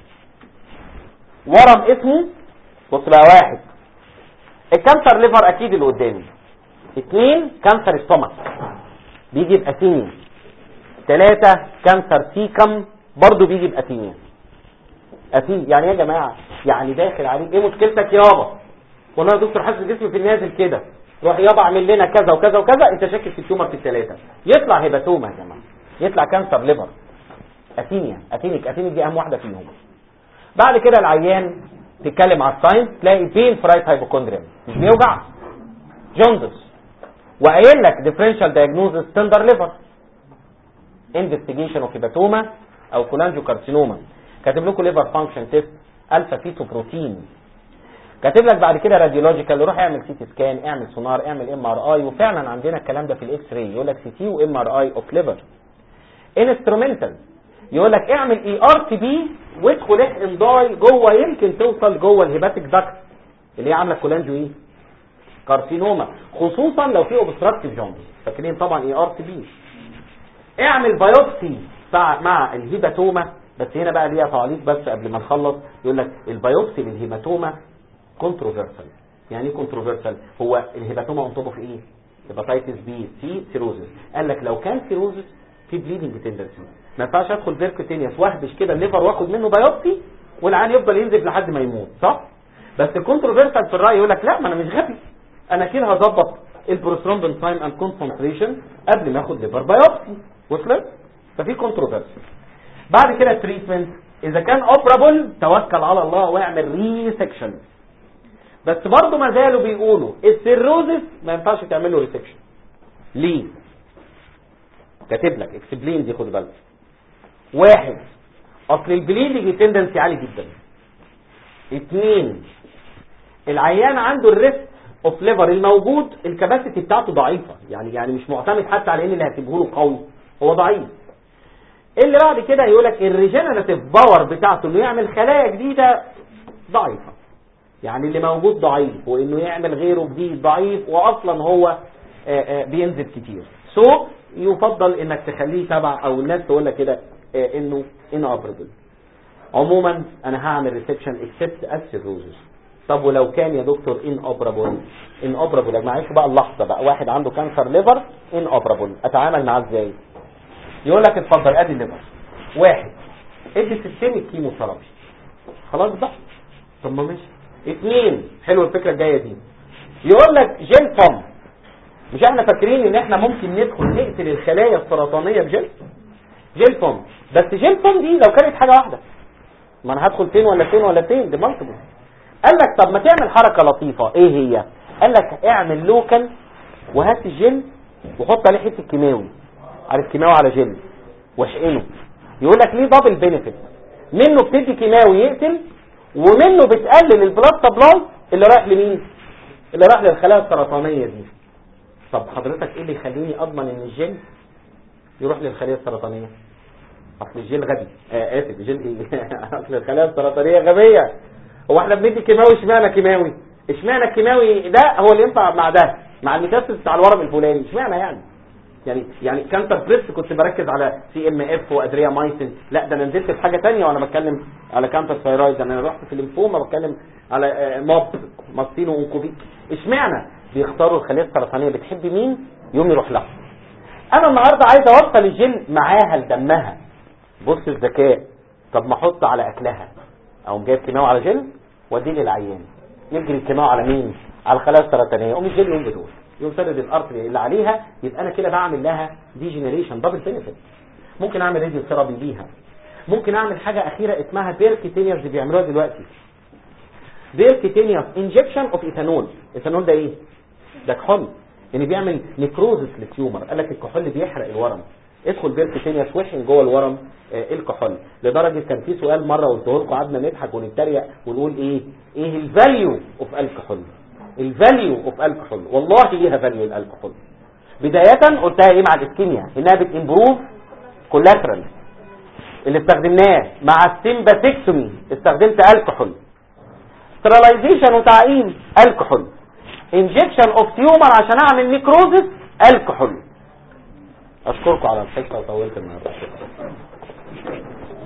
ورم اسمه بص بقى واحد الكانسر ليفر اكيد اللي قدامي اثنين كانسر ستومك بيجي بأثينيا ثلاثة كانسر سيكم برضو بيجي بأثينيا أثينيا يعني ايه يا جماعة يعني داخل عليك ايه مشكلتك يابا والله يا دكتور حاسس جسمي في النازل كده روح يابا اعمل لنا كذا وكذا وكذا انت شاكك في التيومر في الثلاثة يطلع هيباتوما يا جماعة يطلع كانسر ليفر أثينيا أثينيك أثينيك دي أهم واحدة فيهم بعد كده العيان تتكلم على الساينس تلاقي بين فرايت هايبوكوندريم مش بيوجع جوندس وقايل لك ديفرنشال دايجنوزس تندر ليفر انفستيجيشن اوف هيباتوما او كولانجيو كارسينوما كاتب لكم ليفر فانكشن تيست الفا فيتو بروتين كاتب لك بعد كده راديولوجيكال روح اعمل سي تي سكان اعمل سونار اعمل ام ار اي وفعلا عندنا الكلام ده في الاكس راي يقول لك سي تي وام ار اي اوف ليفر انسترومنتال يقول لك اعمل اي ار تي بي وادخل احقن داي جوه يمكن توصل جوه الهيباتيك داكت اللي هي عامله كولانجيو ايه كارسينوما خصوصا لو في اوبستراكتيف جوندس فاكرين طبعا اي ار تي بي اعمل بايوبسي مع مع الهيباتوما بس هنا بقى ليها تعليق بس قبل ما نخلص يقول لك البايوبسي للهيباتوما كونتروفيرسال يعني ايه كونتروفيرسال هو الهيباتوما انطبق في ايه هيباتيتس بي سي سيروزس قال لك لو كان سيروزس في بليدنج تندنسي ما ينفعش ادخل فيركوتينيوس واهبش كده الليفر واخد منه بايوبسي والعيان يفضل ينزف لحد ما يموت صح بس الكونتروفيرسال في الراي يقول لك لا ما انا مش غبي انا كده هظبط البروسترومبين تايم اند كونسنتريشن قبل ما اخد ليفر بايوبسي وصلت ففي كونتروفيرسي بعد كده التريتمنت اذا كان اوبرابل توكل على الله واعمل ريسكشن بس برضه ما زالوا بيقولوا السيروزس ما ينفعش تعمل له ريسكشن ليه كاتب لك اكسبلين دي خد بالك واحد اصل البليدنج تندنسي عالي جدا اثنين العيان عنده الريسك اوف ليفر الموجود الكباسيتي بتاعته ضعيفه يعني يعني مش معتمد حتى على ان اللي هتجيبه له قوي هو ضعيف اللي بعد كده يقول لك الريجنراتيف باور بتاعته انه يعمل خلايا جديده ضعيفه يعني اللي موجود ضعيف وانه يعمل غيره جديد ضعيف واصلا هو آآ آآ بينزل كتير سو so, يفضل انك تخليه تبع او الناس تقول لك كده انه inoperable عموما انا هعمل ريسبشن اكسبت السيروزس طب ولو كان يا دكتور ان اوبرابل ان اوبرابل معلش بقى اللحظه بقى واحد عنده كانسر ليفر ان اوبرابل اتعامل معاه ازاي يقول لك اتفضل ادي الليفر واحد ادي سيستميك كيموثيرابي خلاص بقى طب ما ماشي اثنين حلوه الفكره الجايه دي يقول لك جيل فوم مش احنا فاكرين ان احنا ممكن ندخل نقتل الخلايا السرطانيه بجيل جيل فوم بس جيل فوم دي لو كانت حاجه واحده ما انا هدخل فين ولا فين ولا فين دي مالتيبل قال لك طب ما تعمل حركه لطيفه ايه هي قال لك اعمل لوكال وهات الجل وحط عليه حته كيماوي عارف كيماوي على جل واشقنه يقول لك ليه دبل بينيفيت منه بتدي كيماوي يقتل ومنه بتقلل البلاد سبلاي اللي رايح لمين اللي رايح للخلايا السرطانيه دي طب حضرتك ايه اللي يخليني اضمن ان الجل يروح للخليه السرطانيه اصل الجيل غبي آه اسف الجيل ايه اصل الخلايا السرطانيه غبيه هو احنا بندي كيماوي اشمعنى كيماوي اشمعنى الكيماوي ده هو اللي ينفع مع ده مع الميتاستس بتاع الورم الفلاني اشمعنى يعني يعني يعني كانتر بريس كنت بركز على سي ام اف وادريا مايسن لا ده انا نزلت في حاجه ثانيه وانا بتكلم على كانتر ثايرويد انا رحت في الليمفوما بتكلم على آه، موب ماستينو اونكوفيك اشمعنى بيختاروا الخليه السرطانيه بتحب مين يوم يروح لها انا النهارده عايز اوصل الجين معاها لدمها بص الذكاء طب ما احط على اكلها او جايب كيماوي على جل واديه للعيان يجري الكيماوي على مين على الخلايا السرطانيه يقوم الجل يقوم بدول يقوم سدد الارتري اللي عليها يبقى انا كده بعمل لها ديجنريشن دبل بنفيت ممكن اعمل راديو ثيرابي بيها ممكن اعمل حاجه اخيره اسمها بيركيتينيوس اللي بيعملوها دلوقتي بيركيتينيوس انجكشن اوف ايثانول ايثانول ده ايه ده كحول يعني بيعمل نيكروزس للتيومر قال لك الكحول بيحرق الورم ادخل بيركيتينيوس وحن جوه الورم آه، الكحول لدرجه كان في سؤال مره قلته لكم قعدنا نضحك ونتريق ونقول ايه ايه الفاليو اوف الكحول الفاليو اوف الكحول والله ليها فاليو الكحول بدايه قلتها ايه مع الاسكيميا انها بتمبروف كولاترال اللي استخدمناه مع السيمباتكتومي استخدمت الكحول سترلايزيشن وتعقيم الكحول انجكشن اوف تيومر عشان اعمل نيكروزس الكحول اشكركم على الحصه وطولت النهارده